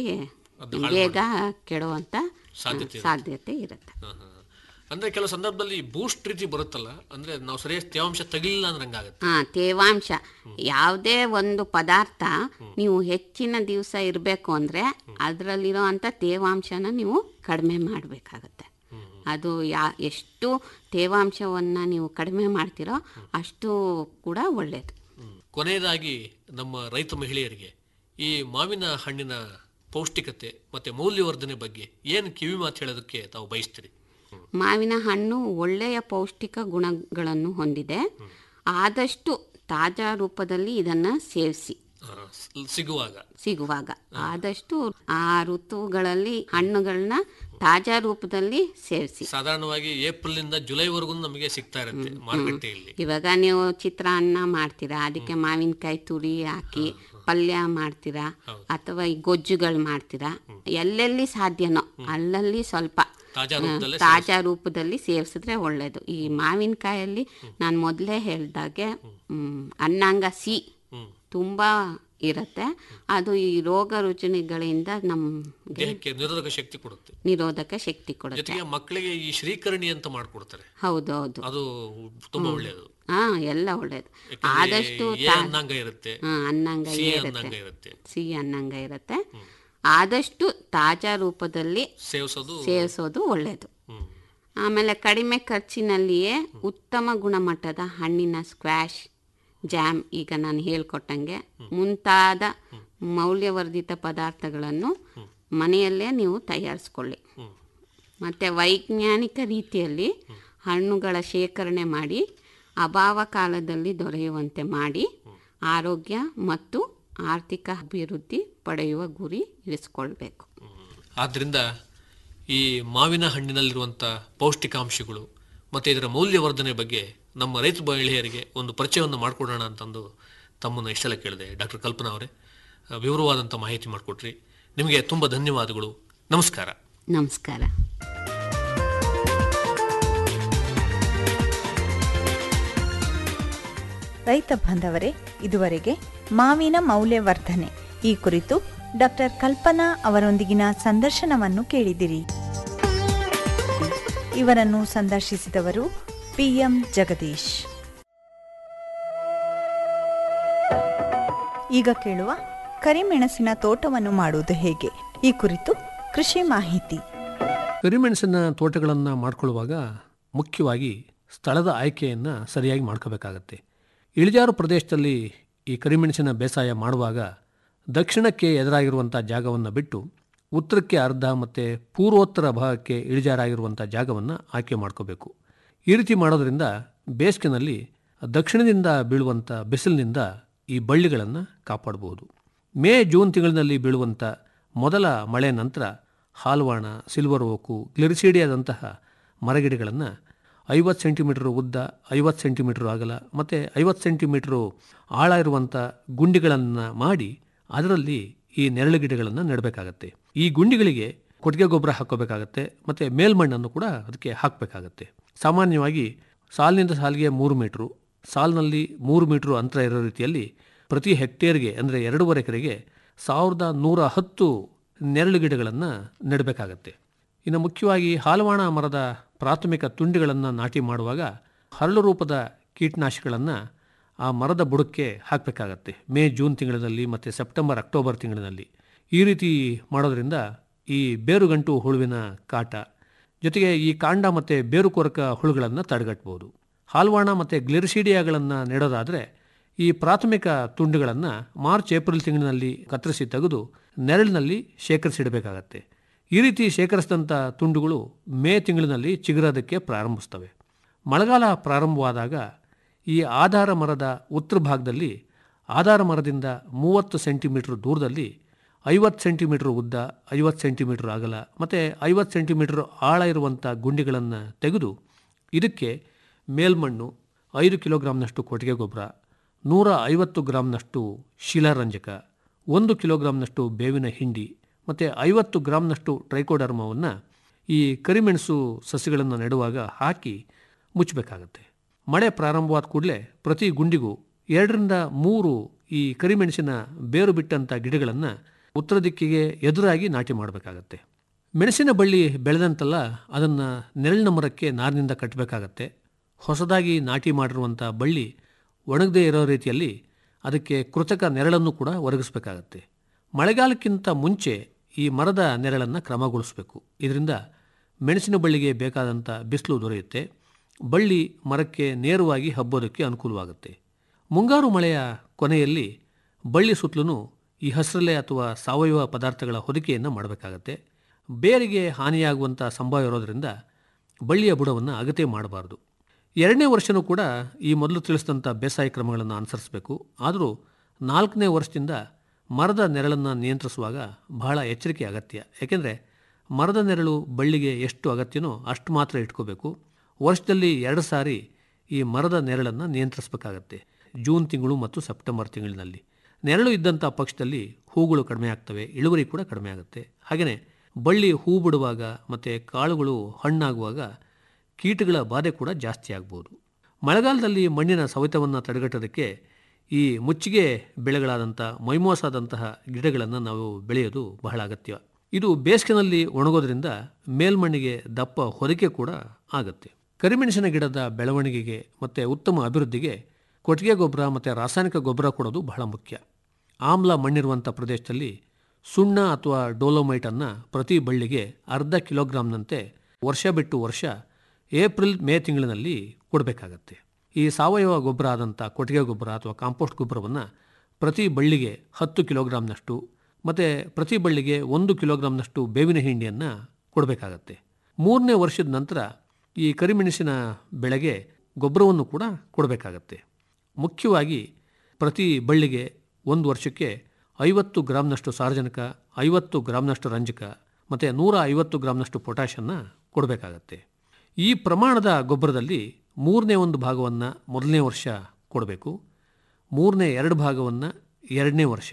ಬೇಗ ಕೆಡುವಂತ ಸಾಧ್ಯತೆ ಸಾಧ್ಯತೆ ಇರುತ್ತೆ ಹ, ಹ. ಅಂದ್ರೆ ಕೆಲವು ಸಂದರ್ಭದಲ್ಲಿ ಬೂಸ್ಟ್ ರೀತಿ ಬರುತ್ತಲ್ಲ ಅಂದ್ರೆ ನಾವು ಸರಿಯಾಗಿ ತೇವಾಂಶ ತೆಗಿಲಿಲ್ಲ ಅಂದ್ರೆ ಹಂಗಾಗತ್ತೆ ಹಾ ತೇವಾಂಶ ಯಾವುದೇ ಒಂದು ಪದಾರ್ಥ ನೀವು ಹೆಚ್ಚಿನ ದಿವಸ ಇರಬೇಕು ಅಂದ್ರೆ ಅದರಲ್ಲಿರೋ ಅಂಥ ತೇವಾಂಶನ ನೀವು ಕಡಿಮೆ ಮಾಡಬೇಕಾಗತ್ತೆ ಅದು ಯಾ ಎಷ್ಟು ತೇವಾಂಶವನ್ನು ನೀವು ಕಡಿಮೆ ಮಾಡ್ತೀರೋ ಅಷ್ಟು ಕೂಡ ಒಳ್ಳೆಯದು ಕೊನೆಯದಾಗಿ ನಮ್ಮ ರೈತ ಮಹಿಳೆಯರಿಗೆ ಈ ಮಾವಿನ ಹಣ್ಣಿನ ಪೌಷ್ಟಿಕತೆ ಮತ್ತೆ ಮೌಲ್ಯವರ್ಧನೆ ಬಗ್ಗೆ ಏನು ಕಿವಿ ಮಾತು ಹೇಳೋದಕ್ಕೆ ತಾವು ಬಯಸ್ತೀರಿ ಮಾವಿನ ಹಣ್ಣು ಒಳ್ಳೆಯ ಪೌಷ್ಟಿಕ ಗುಣಗಳನ್ನು ಹೊಂದಿದೆ ಆದಷ್ಟು ತಾಜಾ ರೂಪದಲ್ಲಿ ಇದನ್ನು ಸೇವಿಸಿ ಆ, ಸ್- ಸಿಗುವಾಗ ಸಿಗುವಾಗ ಆದಷ್ಟು ಆ ಋತುಗಳಲ್ಲಿ ಹಣ್ಣುಗಳನ್ನ ತಾಜಾ ರೂಪದಲ್ಲಿ ಸೇವಿಸಿ ಸಾಧಾರಣವಾಗಿ ಏಪ್ರಿಲ್ ನಿಂದ ಜುಲೈವರೆಗೂ ನಮಗೆ ಸಿಗ್ತಾ ಇರುತ್ತೆ ಮಾರುಕಟ್ಟೆಯಲ್ಲಿ ಇವಾಗ ನೀವು ಚಿತ್ರಾನ್ನ ಮಾಡ್ತೀರಾ ಅದಕ್ಕೆ ಮಾವಿನಕಾಯಿ ತುರಿ ಹಾಕಿ ಪಲ್ಯ ಮಾಡ್ತೀರಾ ಅಥವಾ ಈ ಗೊಜ್ಜುಗಳು ಮಾಡ್ತೀರಾ ಎಲ್ಲೆಲ್ಲಿ ಸಾಧ್ಯನೋ ಅಲ್ಲಲ್ಲಿ ಸ್ವಲ್ಪ ತಾಜಾ ಆ, ರೂಪದಲ್ಲೇ ತಾಜಾ ರೂಪದಲ್ಲಿ ಸೇವಿಸಿದ್ರೆ ಒಳ್ಳೇದು ಈ ಮಾವಿನಕಾಯಲ್ಲಿ ನಾನು ಮೊದಲೇ ಹೇಳ್ದಾಗೆ ಮ್, ಅನ್ನಾಂಗ ಸಿ ತುಂಬಾ ಇರುತ್ತೆ ಅದು ಈ ರೋಗ ರುಜಿನಗಳಿಂದ ನಮ್ಗೆ ದೇಹಕ್ಕೆ ನಿರೋಧಕ ಶಕ್ತಿ ಕೊಡುತ್ತೆ ನಿರೋಧಕ ಶಕ್ತಿ ಕೊಡುತ್ತೆ ಜೊತೆಗೆ ಮಕ್ಕಳಿಗೆ ಈ ಶ್ರೀಕರಣಿ ಅಂತ ಮಾಡ್ಕೊಡ್ತಾರೆ ಹೌದು ಹೌದು ಅದು ತುಂಬಾ ಒಳ್ಳೆಯದು ಹಾ ಎಲ್ಲ ಒಳ್ಳೇದು ಯಾಕಂದ್ರೆ ಆದಷ್ಟು ಎ ತಾ- ಅನ್ನಂಗ ಇರುತ್ತೆ ಹಾ, ಅನ್ನಂಗ ಸಿ ಇರುತ್ತೆ ಅನ್ನಂಗ ಇರುತ್ತೆ ಸಿಹಿ ಅನ್ನಂಗ ಇರುತ್ತೆ ಆದಷ್ಟು ತಾಜಾ ರೂಪದಲ್ಲಿ ಸೇವಿಸೋದು ಸೇವಿಸೋದು ಒಳ್ಳೆಯದು ಆಮೇಲೆ ಕಡಿಮೆ ಖರ್ಚಿನಲ್ಲಿಯೇ ಉತ್ತಮ ಗುಣಮಟ್ಟದ ಹಣ್ಣಿನ ಸ್ಕ್ವಾಶ್ ಜಾಮ್ ಈಗ ನಾನು ಹೇಳ್ಕೊಟ್ಟಂಗೆ ಮುಂತಾದ ಮೌಲ್ಯವರ್ಧಿತ ಪದಾರ್ಥಗಳನ್ನು ಮನೆಯಲ್ಲೇ ನೀವು ತಯಾರಿಸ್ಕೊಳ್ಳಿ ಮತ್ತು ವೈಜ್ಞಾನಿಕ ರೀತಿಯಲ್ಲಿ ಹಣ್ಣುಗಳ ಶೇಖರಣೆ ಮಾಡಿ ಅಭಾವ ಕಾಲದಲ್ಲಿ ದೊರೆಯುವಂತೆ ಮಾಡಿ ಆರೋಗ್ಯ ಮತ್ತು ಆರ್ಥಿಕ ಅಭಿವೃದ್ಧಿ ಪಡೆಯುವ ಗುರಿ ಇರಿಸ್ಕೊಳ್ಬೇಕು ಆದ್ದರಿಂದ ಈ ಮಾವಿನ ಹಣ್ಣಿನಲ್ಲಿರುವಂಥ ಪೌಷ್ಟಿಕಾಂಶಗಳು ಮತ್ತು ಇದರ ಮೌಲ್ಯವರ್ಧನೆ ಬಗ್ಗೆ ನಮ್ಮ ರೈತ ಮಹಿಳೆಯರಿಗೆ ಒಂದು ಪರಿಚಯವನ್ನು ಮಾಡಿಕೊಡೋಣ ಅಂತಂದು ತಮ್ಮನ್ನು ಇಷ್ಟೆಲ್ಲ ಕೇಳಿದೆ ಡಾಕ್ಟರ್ ಕಲ್ಪನಾ ಅವರೇ ಆ, ವಿವರವಾದಂಥ ಮಾಹಿತಿ ಮಾಡಿಕೊಟ್ರಿ ನಿಮಗೆ ತುಂಬ ಧನ್ಯವಾದಗಳು ನಮಸ್ಕಾರ ನಮಸ್ಕಾರ ರೈತ ಬಾಂಧವರೇ ಇದುವರೆಗೆ ಮಾವಿನ ಮೌಲ್ಯವರ್ಧನೆ ಈ ಕುರಿತು ಡಾಕ್ಟರ್ ಕಲ್ಪನಾ ಅವರೊಂದಿಗಿನ ಸಂದರ್ಶನವನ್ನು ಕೇಳಿದಿರಿ ಇವರನ್ನು ಸಂದರ್ಶಿಸಿದವರು ಪಿಎಂ ಜಗದೀಶ್ ಈಗ ಕೇಳುವ ಕರಿಮೆಣಸಿನ ತೋಟವನ್ನು ಮಾಡುವುದು ಹೇಗೆ ಈ ಕುರಿತು ಕೃಷಿ ಮಾಹಿತಿ ಕರಿಮೆಣಸಿನ ತೋಟಗಳನ್ನು ಮಾಡ್ಕೊಳ್ಳುವಾಗ ಮುಖ್ಯವಾಗಿ ಸ್ಥಳದ ಆಯ್ಕೆಯನ್ನು ಸರಿಯಾಗಿ ಮಾಡ್ಕೋಬೇಕಾಗತ್ತೆ ಇಳಿಜಾರು ಪ್ರದೇಶದಲ್ಲಿ ಈ ಕರಿಮೆಣಸಿನ ಬೇಸಾಯ ಮಾಡುವಾಗ ದಕ್ಷಿಣಕ್ಕೆ ಎದುರಾಗಿರುವಂಥ ಜಾಗವನ್ನು ಬಿಟ್ಟು ಉತ್ತರಕ್ಕೆ ಅರ್ಧ ಮತ್ತು ಪೂರ್ವೋತ್ತರ ಭಾಗಕ್ಕೆ ಇಳಿಜಾರಾಗಿರುವಂಥ ಜಾಗವನ್ನು ಆಯ್ಕೆ ಮಾಡ್ಕೋಬೇಕು ಈ ರೀತಿ ಮಾಡೋದ್ರಿಂದ ಬೇಸಿಗೆನಲ್ಲಿ ದಕ್ಷಿಣದಿಂದ ಬೀಳುವಂಥ ಬಿಸಿಲಿನಿಂದ ಈ ಬಳ್ಳಿಗಳನ್ನು ಕಾಪಾಡಬಹುದು ಮೇ ಜೂನ್ ತಿಂಗಳಿನಲ್ಲಿ ಬೀಳುವಂಥ ಮೊದಲ ಮಳೆ ನಂತರ ಹಾಲ್ವಾಣ ಸಿಲ್ವರ್ ಓಕು ಗ್ಲಿರಿಸೀಡಿಯಾದಂತಹ ಮರಗಿಡಗಳನ್ನು ಐವತ್ತು ಸೆಂಟಿಮೀಟರ್ ಉದ್ದ ಐವತ್ತು ಸೆಂಟಿಮೀಟರ್ ಅಗಲ ಮತ್ತು ಐವತ್ತು ಸೆಂಟಿಮೀಟ್ರು ಆಳ ಇರುವಂಥ ಗುಂಡಿಗಳನ್ನು ಮಾಡಿ ಅದರಲ್ಲಿ ಈ ನೆರಳು ಗಿಡಗಳನ್ನು ನೆಡಬೇಕಾಗತ್ತೆ ಈ ಗುಂಡಿಗಳಿಗೆ ಕೊಟ್ಟಿಗೆ ಗೊಬ್ಬರ ಹಾಕೋಬೇಕಾಗತ್ತೆ ಮತ್ತು ಮೇಲ್ಮಣ್ಣನ್ನು ಕೂಡ ಅದಕ್ಕೆ ಹಾಕಬೇಕಾಗತ್ತೆ ಸಾಮಾನ್ಯವಾಗಿ ಸಾಲಿನಿಂದ ಸಾಲಿಗೆ ಮೂರು ಮೀಟ್ರು ಸಾಲಿನಲ್ಲಿ ಮೂರು ಮೀಟ್ರು ಅಂತರ ಇರೋ ರೀತಿಯಲ್ಲಿ ಪ್ರತಿ ಹೆಕ್ಟೇರ್ಗೆ ಅಂದರೆ ಎರಡೂವರೆ ಎಕರೆಗೆ ಸಾವಿರದ ನೂರ ಹತ್ತು ನೆರಳು ಗಿಡಗಳನ್ನು ನೆಡಬೇಕಾಗತ್ತೆ ಇನ್ನು ಮುಖ್ಯವಾಗಿ ಹಾಲವಾಣ ಮರದ ಪ್ರಾಥಮಿಕ ತುಂಡುಗಳನ್ನು ನಾಟಿ ಮಾಡುವಾಗ ಹರಳು ರೂಪದ ಕೀಟನಾಶಕಗಳನ್ನು ಆ ಮರದ ಬುಡಕ್ಕೆ ಹಾಕಬೇಕಾಗತ್ತೆ ಮೇ ಜೂನ್ ತಿಂಗಳಿನಲ್ಲಿ ಮತ್ತು ಸೆಪ್ಟೆಂಬರ್ ಅಕ್ಟೋಬರ್ ತಿಂಗಳಿನಲ್ಲಿ ಈ ರೀತಿ ಮಾಡೋದ್ರಿಂದ ಈ ಬೇರುಗಂಟು ಹುಳುವಿನ ಕಾಟ ಜೊತೆಗೆ ಈ ಕಾಂಡ ಮತ್ತು ಬೇರು ಕೊರಕ ಹುಳುಗಳನ್ನು ತಡೆಗಟ್ಟಬಹುದು ಹಾಲ್ವಾಣ ಮತ್ತು ಗ್ಲಿರಿಸೀಡಿಯಾಗಳನ್ನು ನೆಡೋದಾದರೆ ಈ ಪ್ರಾಥಮಿಕ ತುಂಡುಗಳನ್ನು ಮಾರ್ಚ್ ಏಪ್ರಿಲ್ ತಿಂಗಳಿನಲ್ಲಿ ಕತ್ತರಿಸಿ ತೆಗೆದು ನೆರಳಿನಲ್ಲಿ ಶೇಖರಿಸಿಡಬೇಕಾಗತ್ತೆ ಈ ರೀತಿ ಶೇಖರಿಸಿದಂಥ ತುಂಡುಗಳು ಮೇ ತಿಂಗಳಿನಲ್ಲಿ ಚಿಗುರೋದಕ್ಕೆ ಪ್ರಾರಂಭಿಸ್ತವೆ ಮಳೆಗಾಲ ಪ್ರಾರಂಭವಾದಾಗ ಈ ಆಧಾರ ಮರದ ಉತ್ತರ ಭಾಗದಲ್ಲಿ ಆಧಾರ ಮರದಿಂದ ಮೂವತ್ತು ಸೆಂಟಿಮೀಟರ್ ದೂರದಲ್ಲಿ ಐವತ್ತು ಸೆಂಟಿಮೀಟರ್ ಉದ್ದ ಐವತ್ತು ಸೆಂಟಿಮೀಟರ್ ಅಗಲ ಮತ್ತು ಐವತ್ತು ಸೆಂಟಿಮೀಟರ್ ಆಳ ಇರುವಂಥ ಗುಂಡಿಗಳನ್ನು ತೆಗೆದು ಇದಕ್ಕೆ ಮೇಲ್ಮಣ್ಣು ಐದು ಕಿಲೋಗ್ರಾಮ್ನಷ್ಟು ಕೊಟ್ಟಿಗೆ ಗೊಬ್ಬರ ನೂರ ಐವತ್ತು ಗ್ರಾಮ್ನಷ್ಟು ಶಿಲಾರಂಜಕ ಒಂದು ಕಿಲೋಗ್ರಾಮ್ನಷ್ಟು ಬೇವಿನ ಹಿಂಡಿ ಮತ್ತು ಐವತ್ತು ಗ್ರಾಮ್ನಷ್ಟು ಟ್ರೈಕೋಡರ್ಮವನ್ನು ಈ ಕರಿಮೆಣಸು ಸಸಿಗಳನ್ನು ನೆಡುವಾಗ ಹಾಕಿ ಮುಚ್ಚಬೇಕಾಗತ್ತೆ ಮಳೆ ಪ್ರಾರಂಭವಾದ ಕೂಡಲೇ ಪ್ರತಿ ಗುಂಡಿಗೂ ಎರಡರಿಂದ ಮೂರು ಈ ಕರಿಮೆಣಸಿನ ಬೇರು ಬಿಟ್ಟಂಥ ಗಿಡಗಳನ್ನು ಉತ್ತರ ದಿಕ್ಕಿಗೆ ಎದುರಾಗಿ ನಾಟಿ ಮಾಡಬೇಕಾಗತ್ತೆ ಮೆಣಸಿನ ಬಳ್ಳಿ ಬೆಳೆದಂತಲ್ಲ ಅದನ್ನು ನೆರಳಿನ ಮರಕ್ಕೆ ನಾರಿನಿಂದ ಕಟ್ಟಬೇಕಾಗತ್ತೆ ಹೊಸದಾಗಿ ನಾಟಿ ಮಾಡಿರುವಂಥ ಬಳ್ಳಿ ಒಣಗದೇ ಇರೋ ರೀತಿಯಲ್ಲಿ ಅದಕ್ಕೆ ಕೃತಕ ನೆರಳನ್ನು ಕೂಡ ಒದಗಿಸಬೇಕಾಗತ್ತೆ ಮಳೆಗಾಲಕ್ಕಿಂತ ಮುಂಚೆ ಈ ಮರದ ನೆರಳನ್ನು ಕ್ರಮಗೊಳಿಸಬೇಕು ಇದರಿಂದ ಮೆಣಸಿನ ಬಳ್ಳಿಗೆ ಬೇಕಾದಂಥ ಬಿಸಿಲು ದೊರೆಯುತ್ತೆ ಬಳ್ಳಿ ಮರಕ್ಕೆ ನೇರವಾಗಿ ಹಬ್ಬೋದಕ್ಕೆ ಅನುಕೂಲವಾಗುತ್ತೆ ಮುಂಗಾರು ಮಳೆಯ ಕೊನೆಯಲ್ಲಿ ಬಳ್ಳಿ ಸುತ್ತಲೂ ಈ ಹಸಿರಲೆ ಅಥವಾ ಸಾವಯವ ಪದಾರ್ಥಗಳ ಹೊದಿಕೆಯನ್ನು ಮಾಡಬೇಕಾಗತ್ತೆ ಬೇರಿಗೆ ಹಾನಿಯಾಗುವಂಥ ಸಂಭವ ಇರೋದರಿಂದ ಬಳ್ಳಿಯ ಬುಡವನ್ನು ಅಗತ್ಯ ಮಾಡಬಾರ್ದು ಎರಡನೇ ವರ್ಷನೂ ಕೂಡ ಈ ಮೊದಲು ತಿಳಿಸಿದಂಥ ಬೇಸಾಯ ಕ್ರಮಗಳನ್ನು ಅನುಸರಿಸಬೇಕು ಆದರೂ ನಾಲ್ಕನೇ ವರ್ಷದಿಂದ ಮರದ ನೆರಳನ್ನು ನಿಯಂತ್ರಿಸುವಾಗ ಬಹಳ ಎಚ್ಚರಿಕೆ ಅಗತ್ಯ ಯಾಕೆಂದರೆ ಮರದ ನೆರಳು ಬಳ್ಳಿಗೆ ಎಷ್ಟು ಅಗತ್ಯನೋ ಅಷ್ಟು ಮಾತ್ರ ಇಟ್ಕೋಬೇಕು ವರ್ಷದಲ್ಲಿ ಎರಡು ಸಾರಿ ಈ ಮರದ ನೆರಳನ್ನು ನಿಯಂತ್ರಿಸಬೇಕಾಗತ್ತೆ ಜೂನ್ ತಿಂಗಳು ಮತ್ತು ಸೆಪ್ಟೆಂಬರ್ ತಿಂಗಳಿನಲ್ಲಿ ನೆರಳು ಇದ್ದಂಥ ಪಕ್ಷದಲ್ಲಿ ಹೂಗಳು ಕಡಿಮೆ ಆಗ್ತವೆ ಇಳುವರಿ ಕೂಡ ಕಡಿಮೆ ಆಗುತ್ತೆ ಹಾಗೆಯೇ ಬಳ್ಳಿ ಹೂ ಬಿಡುವಾಗ ಮತ್ತು ಕಾಳುಗಳು ಹಣ್ಣಾಗುವಾಗ ಕೀಟಗಳ ಬಾಧೆ ಕೂಡ ಜಾಸ್ತಿ ಆಗ್ಬೋದು ಮಳೆಗಾಲದಲ್ಲಿ ಮಣ್ಣಿನ ಸವೆತವನ್ನು ತಡೆಗಟ್ಟೋದಕ್ಕೆ ಈ ಮುಚ್ಚಿಗೆ ಬೆಳೆಗಳಾದಂಥ ಮೈಮೋಸಾದಂತಹ ಗಿಡಗಳನ್ನು ನಾವು ಬೆಳೆಯೋದು ಬಹಳ ಅಗತ್ಯ ಇದು ಬೇಸಿಗೆನಲ್ಲಿ ಒಣಗೋದ್ರಿಂದ ಮೇಲ್ಮಣ್ಣಿಗೆ ದಪ್ಪ ಹೊದಿಕೆ ಕೂಡ ಆಗುತ್ತೆ ಕರಿಮೆಣಸಿನ ಗಿಡದ ಬೆಳವಣಿಗೆಗೆ ಮತ್ತು ಉತ್ತಮ ಅಭಿವೃದ್ಧಿಗೆ ಕೊಟ್ಟಿಗೆ ಗೊಬ್ಬರ ಮತ್ತು ರಾಸಾಯನಿಕ ಗೊಬ್ಬರ ಕೊಡೋದು ಬಹಳ ಮುಖ್ಯ ಆಮ್ಲ ಮಣ್ಣಿರುವಂಥ ಪ್ರದೇಶದಲ್ಲಿ ಸುಣ್ಣ ಅಥವಾ ಡೋಲೋಮೈಟನ್ನು ಪ್ರತಿ ಬಳ್ಳಿಗೆ ಅರ್ಧ ಕಿಲೋಗ್ರಾಂನಂತೆ ವರ್ಷ ಬಿಟ್ಟು ವರ್ಷ ಏಪ್ರಿಲ್ ಮೇ ತಿಂಗಳಿನಲ್ಲಿ ಕೊಡಬೇಕಾಗತ್ತೆ ಈ ಸಾವಯವ ಗೊಬ್ಬರ ಆದಂಥ ಕೊಟ್ಟಿಗೆ ಗೊಬ್ಬರ ಅಥವಾ ಕಾಂಪೋಸ್ಟ್ ಗೊಬ್ಬರವನ್ನು ಪ್ರತಿ ಬಳ್ಳಿಗೆ ಹತ್ತು ಕಿಲೋಗ್ರಾಂನಷ್ಟು ಮತ್ತು ಪ್ರತಿ ಬಳ್ಳಿಗೆ ಒಂದು ಕಿಲೋಗ್ರಾಂನಷ್ಟು ಬೇವಿನ ಹಿಂಡಿಯನ್ನು ಕೊಡಬೇಕಾಗತ್ತೆ ಮೂರನೇ ವರ್ಷದ ನಂತರ ಈ ಕರಿಮೆಣಸಿನ ಬೆಳೆಗೆ ಗೊಬ್ಬರವನ್ನು ಕೂಡ ಕೊಡಬೇಕಾಗತ್ತೆ ಮುಖ್ಯವಾಗಿ ಪ್ರತಿ ಬಳ್ಳಿಗೆ ಒಂದು ವರ್ಷಕ್ಕೆ ಐವತ್ತು ಗ್ರಾಮ್ನಷ್ಟು ಸಾರಜನಕ ಐವತ್ತು ಗ್ರಾಮ್ನಷ್ಟು ರಂಜಕ ಮತ್ತು ನೂರ ಐವತ್ತು ಗ್ರಾಮ್ನಷ್ಟು ಪೊಟ್ಯಾಷನ್ನು ಕೊಡಬೇಕಾಗತ್ತೆ ಈ ಪ್ರಮಾಣದ ಗೊಬ್ಬರದಲ್ಲಿ ಮೂರನೇ ಒಂದು ಭಾಗವನ್ನು ಮೊದಲನೇ ವರ್ಷ ಕೊಡಬೇಕು ಮೂರನೇ ಎರಡು ಭಾಗವನ್ನು ಎರಡನೇ ವರ್ಷ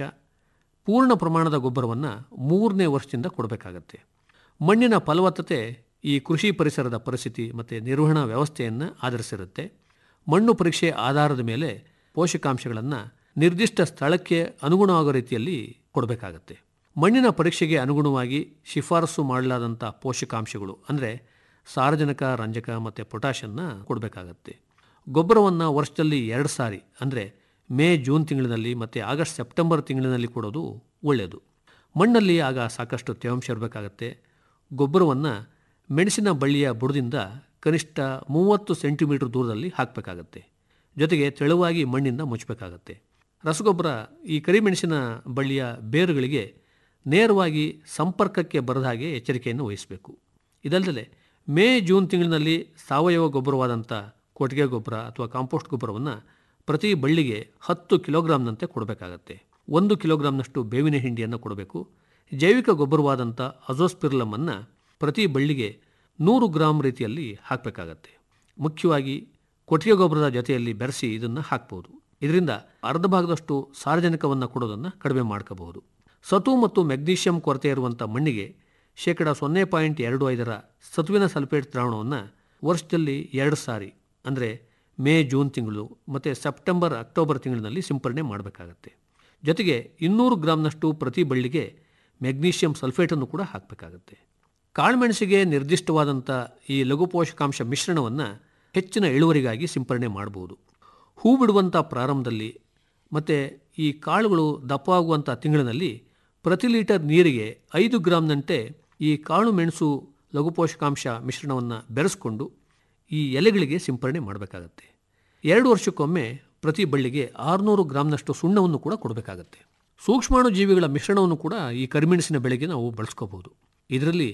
ಪೂರ್ಣ ಪ್ರಮಾಣದ ಗೊಬ್ಬರವನ್ನು ಮೂರನೇ ವರ್ಷದಿಂದ ಕೊಡಬೇಕಾಗತ್ತೆ ಮಣ್ಣಿನ ಫಲವತ್ತತೆ ಈ ಕೃಷಿ ಪರಿಸರದ ಪರಿಸ್ಥಿತಿ ಮತ್ತು ನಿರ್ವಹಣಾ ವ್ಯವಸ್ಥೆಯನ್ನು ಆಧರಿಸಿರುತ್ತೆ ಮಣ್ಣು ಪರೀಕ್ಷೆ ಆಧಾರದ ಮೇಲೆ ಪೋಷಕಾಂಶಗಳನ್ನು ನಿರ್ದಿಷ್ಟ ಸ್ಥಳಕ್ಕೆ ಅನುಗುಣವಾಗೋ ರೀತಿಯಲ್ಲಿ ಕೊಡಬೇಕಾಗತ್ತೆ ಮಣ್ಣಿನ ಪರೀಕ್ಷೆಗೆ ಅನುಗುಣವಾಗಿ ಶಿಫಾರಸು ಮಾಡಲಾದಂಥ ಪೋಷಕಾಂಶಗಳು ಅಂದರೆ ಸಾರಜನಕ ರಂಜಕ ಮತ್ತು ಪೊಟ್ಯಾಷನ್ನ ಕೊಡಬೇಕಾಗತ್ತೆ ಗೊಬ್ಬರವನ್ನು ವರ್ಷದಲ್ಲಿ ಎರಡು ಸಾರಿ ಅಂದರೆ ಮೇ ಜೂನ್ ತಿಂಗಳಿನಲ್ಲಿ ಮತ್ತು ಆಗಸ್ಟ್ ಸೆಪ್ಟೆಂಬರ್ ತಿಂಗಳಿನಲ್ಲಿ ಕೊಡೋದು ಒಳ್ಳೆಯದು ಮಣ್ಣಲ್ಲಿ ಆಗ ಸಾಕಷ್ಟು ತೇವಾಂಶ ಇರಬೇಕಾಗತ್ತೆ ಗೊಬ್ಬರವನ್ನು ಮೆಣಸಿನ ಬಳ್ಳಿಯ ಬುಡದಿಂದ ಕನಿಷ್ಠ ಮೂವತ್ತು ಸೆಂಟಿಮೀಟರ್ ದೂರದಲ್ಲಿ ಹಾಕಬೇಕಾಗತ್ತೆ ಜೊತೆಗೆ ತೆಳುವಾಗಿ ಮಣ್ಣಿಂದ ಮುಚ್ಚಬೇಕಾಗತ್ತೆ ರಸಗೊಬ್ಬರ ಈ ಕರಿಮೆಣಸಿನ ಬಳ್ಳಿಯ ಬೇರುಗಳಿಗೆ ನೇರವಾಗಿ ಸಂಪರ್ಕಕ್ಕೆ ಬರದ ಹಾಗೆ ಎಚ್ಚರಿಕೆಯನ್ನು ವಹಿಸಬೇಕು ಇದಲ್ಲದೆ ಮೇ ಜೂನ್ ತಿಂಗಳಿನಲ್ಲಿ ಸಾವಯವ ಗೊಬ್ಬರವಾದಂಥ ಕೊಟ್ಟಿಗೆ ಗೊಬ್ಬರ ಅಥವಾ ಕಾಂಪೋಸ್ಟ್ ಗೊಬ್ಬರವನ್ನು ಪ್ರತಿ ಬಳ್ಳಿಗೆ ಹತ್ತು ಕಿಲೋಗ್ರಾಂನಂತೆ ಕೊಡಬೇಕಾಗತ್ತೆ ಒಂದು ಕಿಲೋಗ್ರಾಂನಷ್ಟು ಬೇವಿನ ಹಿಂಡಿಯನ್ನು ಕೊಡಬೇಕು ಜೈವಿಕ ಗೊಬ್ಬರವಾದಂಥ ಅಜೋಸ್ಪಿರ್ಲಮನ್ನು ಪ್ರತಿ ಬಳ್ಳಿಗೆ ನೂರು ಗ್ರಾಂ ರೀತಿಯಲ್ಲಿ ಹಾಕಬೇಕಾಗತ್ತೆ ಮುಖ್ಯವಾಗಿ ಕೊಟ್ಟಿಗೆ ಗೊಬ್ಬರದ ಜೊತೆಯಲ್ಲಿ ಬೆರೆಸಿ ಇದನ್ನು ಹಾಕ್ಬೋದು ಇದರಿಂದ ಅರ್ಧ ಭಾಗದಷ್ಟು ಸಾರಜನಕವನ್ನು ಕೊಡೋದನ್ನು ಕಡಿಮೆ ಮಾಡ್ಕೋಬಹುದು ಸತು ಮತ್ತು ಮೆಗ್ನೀಷಿಯಂ ಕೊರತೆ ಇರುವಂಥ ಮಣ್ಣಿಗೆ ಶೇಕಡ ಸೊನ್ನೆ ಪಾಯಿಂಟ್ ಎರಡು ಐದರ ಸತುವಿನ ಸಲ್ಫೇಟ್ ದ್ರಾವಣವನ್ನು ವರ್ಷದಲ್ಲಿ ಎರಡು ಸಾರಿ ಅಂದರೆ ಮೇ ಜೂನ್ ತಿಂಗಳು ಮತ್ತು ಸೆಪ್ಟೆಂಬರ್ ಅಕ್ಟೋಬರ್ ತಿಂಗಳಿನಲ್ಲಿ ಸಿಂಪರಣೆ ಮಾಡಬೇಕಾಗತ್ತೆ ಜೊತೆಗೆ ಇನ್ನೂರು ಗ್ರಾಮ್ನಷ್ಟು ಪ್ರತಿ ಬಳ್ಳಿಗೆ ಮೆಗ್ನೀಷಿಯಂ ಸಲ್ಫೇಟನ್ನು ಕೂಡ ಹಾಕಬೇಕಾಗತ್ತೆ ಕಾಳುಮೆಣಸಿಗೆ ನಿರ್ದಿಷ್ಟವಾದಂಥ ಈ ಲಘು ಪೋಷಕಾಂಶ ಮಿಶ್ರಣವನ್ನು ಹೆಚ್ಚಿನ ಇಳುವರಿಗಾಗಿ ಸಿಂಪರಣೆ ಮಾಡಬಹುದು ಹೂ ಬಿಡುವಂಥ ಪ್ರಾರಂಭದಲ್ಲಿ ಮತ್ತು ಈ ಕಾಳುಗಳು ದಪ್ಪವಾಗುವಂಥ ತಿಂಗಳಿನಲ್ಲಿ ಪ್ರತಿ ಲೀಟರ್ ನೀರಿಗೆ ಐದು ಗ್ರಾಮ್ನಂತೆ ಈ ಕಾಳು ಮೆಣಸು ಲಘು ಪೋಷಕಾಂಶ ಮಿಶ್ರಣವನ್ನು ಬೆರೆಸ್ಕೊಂಡು ಈ ಎಲೆಗಳಿಗೆ ಸಿಂಪರಣೆ ಮಾಡಬೇಕಾಗತ್ತೆ ಎರಡು ವರ್ಷಕ್ಕೊಮ್ಮೆ ಪ್ರತಿ ಬಳ್ಳಿಗೆ ಆರುನೂರು ಗ್ರಾಮ್ನಷ್ಟು ಸುಣ್ಣವನ್ನು ಕೂಡ ಕೊಡಬೇಕಾಗತ್ತೆ ಸೂಕ್ಷ್ಮಾಣು ಜೀವಿಗಳ ಮಿಶ್ರಣವನ್ನು ಕೂಡ ಈ ಕರಿಮೆಣಸಿನ ಬೆಳೆಗೆ ನಾವು ಬಳಸ್ಕೋಬಹುದು ಇದರಲ್ಲಿ